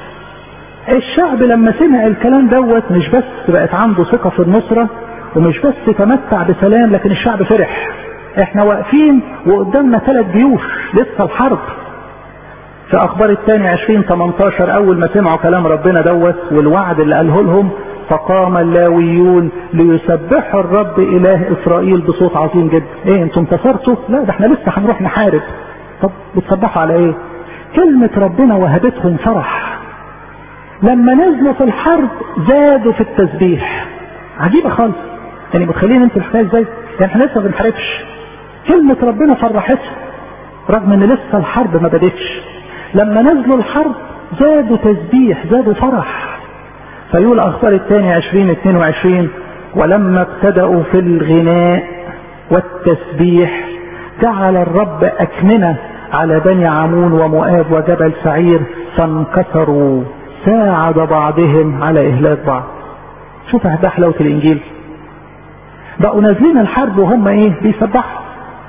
الشعب لما سمع الكلام دوت مش بس بقت عنده ثقة في النصرة ومش بس تمتع بسلام لكن الشعب فرح احنا واقفين وقدامنا ثلاث جيوش لسه الحرب في اخبار الثاني عشرين 18 اول ما سمعوا كلام ربنا دوت والوعد اللي قاله لهم فقام اللاويون ليسبحوا الرب اله اسرائيل بصوت عظيم جدا ايه انتم انتصرتوا لا ده احنا لسه هنروح نحارب طب بتسبحوا على ايه كلمة ربنا وهبتهم فرح لما نزلوا في الحرب زادوا في التسبيح عجيبة خالص يعني متخيلين انتوا الحكاية ازاي يعني احنا لسه ما بنحاربش كلمة ربنا فرحتهم رغم ان لسه الحرب ما بدتش لما نزلوا الحرب زادوا تسبيح زادوا فرح فيقول اخبار الثاني عشرين اتنين وعشرين ولما ابتدأوا في الغناء والتسبيح جعل الرب أكمنة على بني عمون ومؤاب وجبل سعير فانكسروا ساعد بعضهم على إهلاك بعض شوف ده حلاوة الإنجيل بقوا نازلين الحرب وهم إيه بيسبحوا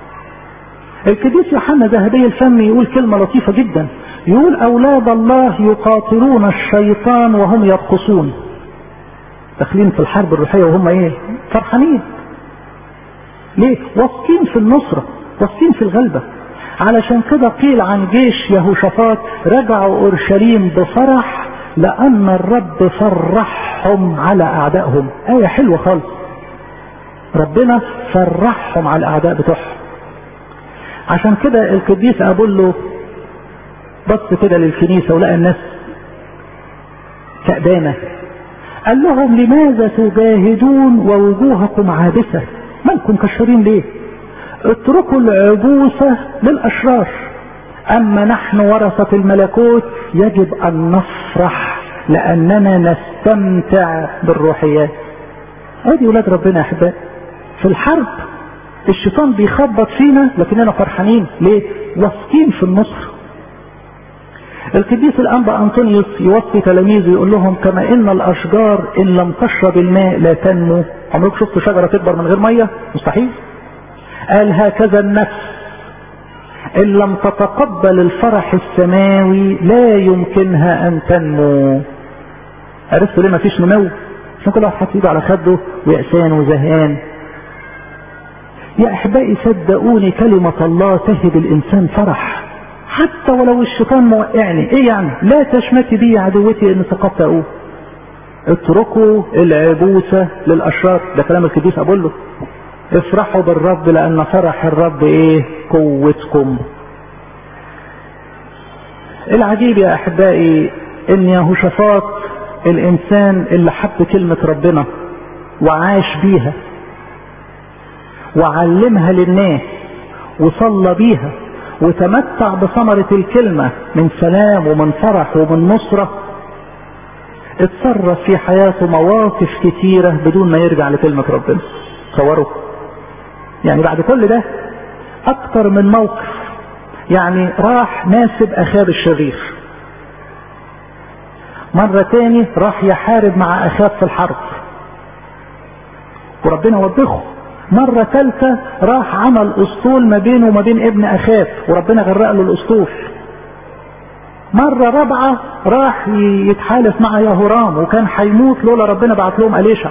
القديس يوحنا ذهبي الفم يقول كلمة لطيفة جدا يقول أولاد الله يقاتلون الشيطان وهم يرقصون داخلين في الحرب الروحية وهم إيه فرحانين ليه واثقين في النصرة واثقين في الغلبة علشان كده قيل عن جيش يهوشافاط رجعوا أورشليم بفرح لأن الرب فرحهم على أعدائهم آية حلوة خالص ربنا فرحهم على الأعداء بتوعهم عشان كده القديس أبولو بص كده للكنيسة ولقى الناس كأبانة قال لهم لماذا تجاهدون ووجوهكم عابسة مالكم كشرين ليه اتركوا العبوسة للأشرار أما نحن ورثة الملكوت يجب أن نفرح لأننا نستمتع بالروحيات ادي ولاد ربنا يا احبائي في الحرب الشيطان بيخبط فينا لكننا فرحانين ليه واثقين في النصر القديس الانبا انطونيوس يوصي تلاميذه يقول لهم كما ان الاشجار ان لم تشرب الماء لا تنمو عمرك شفت شجره تكبر من غير ميه مستحيل قال هكذا النفس ان لم تتقبل الفرح السماوي لا يمكنها ان تنمو عرفتوا ليه مفيش نمو عشان كل واحد حاطط ايده على خده ويأسان وزهقان يا احبائي صدقوني كلمة الله تهب الانسان فرح حتى ولو الشيطان موقعني ايه يعني لا تشمتي بي عدوتي ان سقطت اقول اتركوا العبوسة للاشرار ده كلام القديس اقول له افرحوا بالرب لان فرح الرب ايه قوتكم العجيب يا احبائي ان يهوشافاط الانسان اللي حب كلمة ربنا وعاش بيها وعلمها للناس وصلى بيها وتمتع بثمرة الكلمة من سلام ومن فرح ومن نصرة اتصرف في حياته مواقف كتيرة بدون ما يرجع لكلمة ربنا تصوروا يعني بعد كل ده اكتر من موقف يعني راح ناسب اخاب الشرير مرة تاني راح يحارب مع اخاب في الحرب وربنا وبخه مرة ثالثة راح عمل اسطول ما بينه وما بين ابن اخاب وربنا غرق له الاسطول مرة رابعة راح يتحالف مع يهورام وكان هيموت لولا ربنا بعت لهم أليشع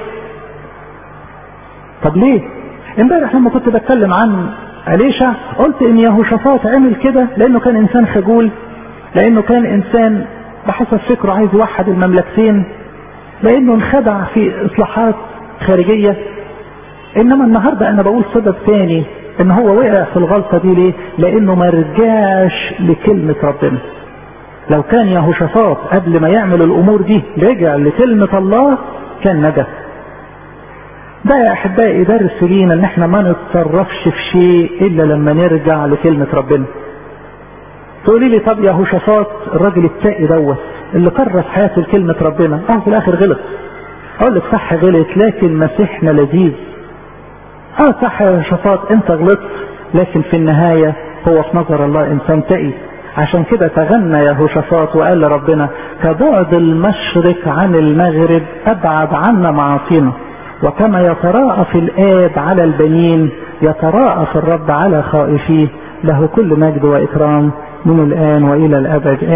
طب ليه امبارح لما كنت بتكلم عن أليشع قلت ان يهوشافاط عمل كده لانه كان انسان خجول لانه كان انسان بحسب فكره عايز يوحد المملكتين لانه انخدع في اصلاحات خارجية انما النهاردة انا بقول سبب تاني ان هو وقع في الغلطة دي ليه لانه ما رجعش لكلمة ربنا لو كان يهوشافاط قبل ما يعمل الامور دي رجع لكلمة الله كان نجا ده يا احبائي درس لينا ان احنا ما نتصرفش في شيء الا لما نرجع لكلمة ربنا تقولي لي طب يهوشافاط الراجل التائي دوت اللي كرس حياته لكلمة ربنا اه في الاخر غلط اقول لك صح غلط لكن مسيحنا لذيذ اه صح يا يهوشافاط انت غلطت لكن في النهاية هو في نظر الله انسان تقي عشان كده تغنى يهوشافاط وقال لربنا كبعد المشرق عن المغرب ابعد عنا معاصينا وكما يتراءف الاب على البنين يتراءف الرب على خائفيه له كل مجد واكرام من الان والى الابد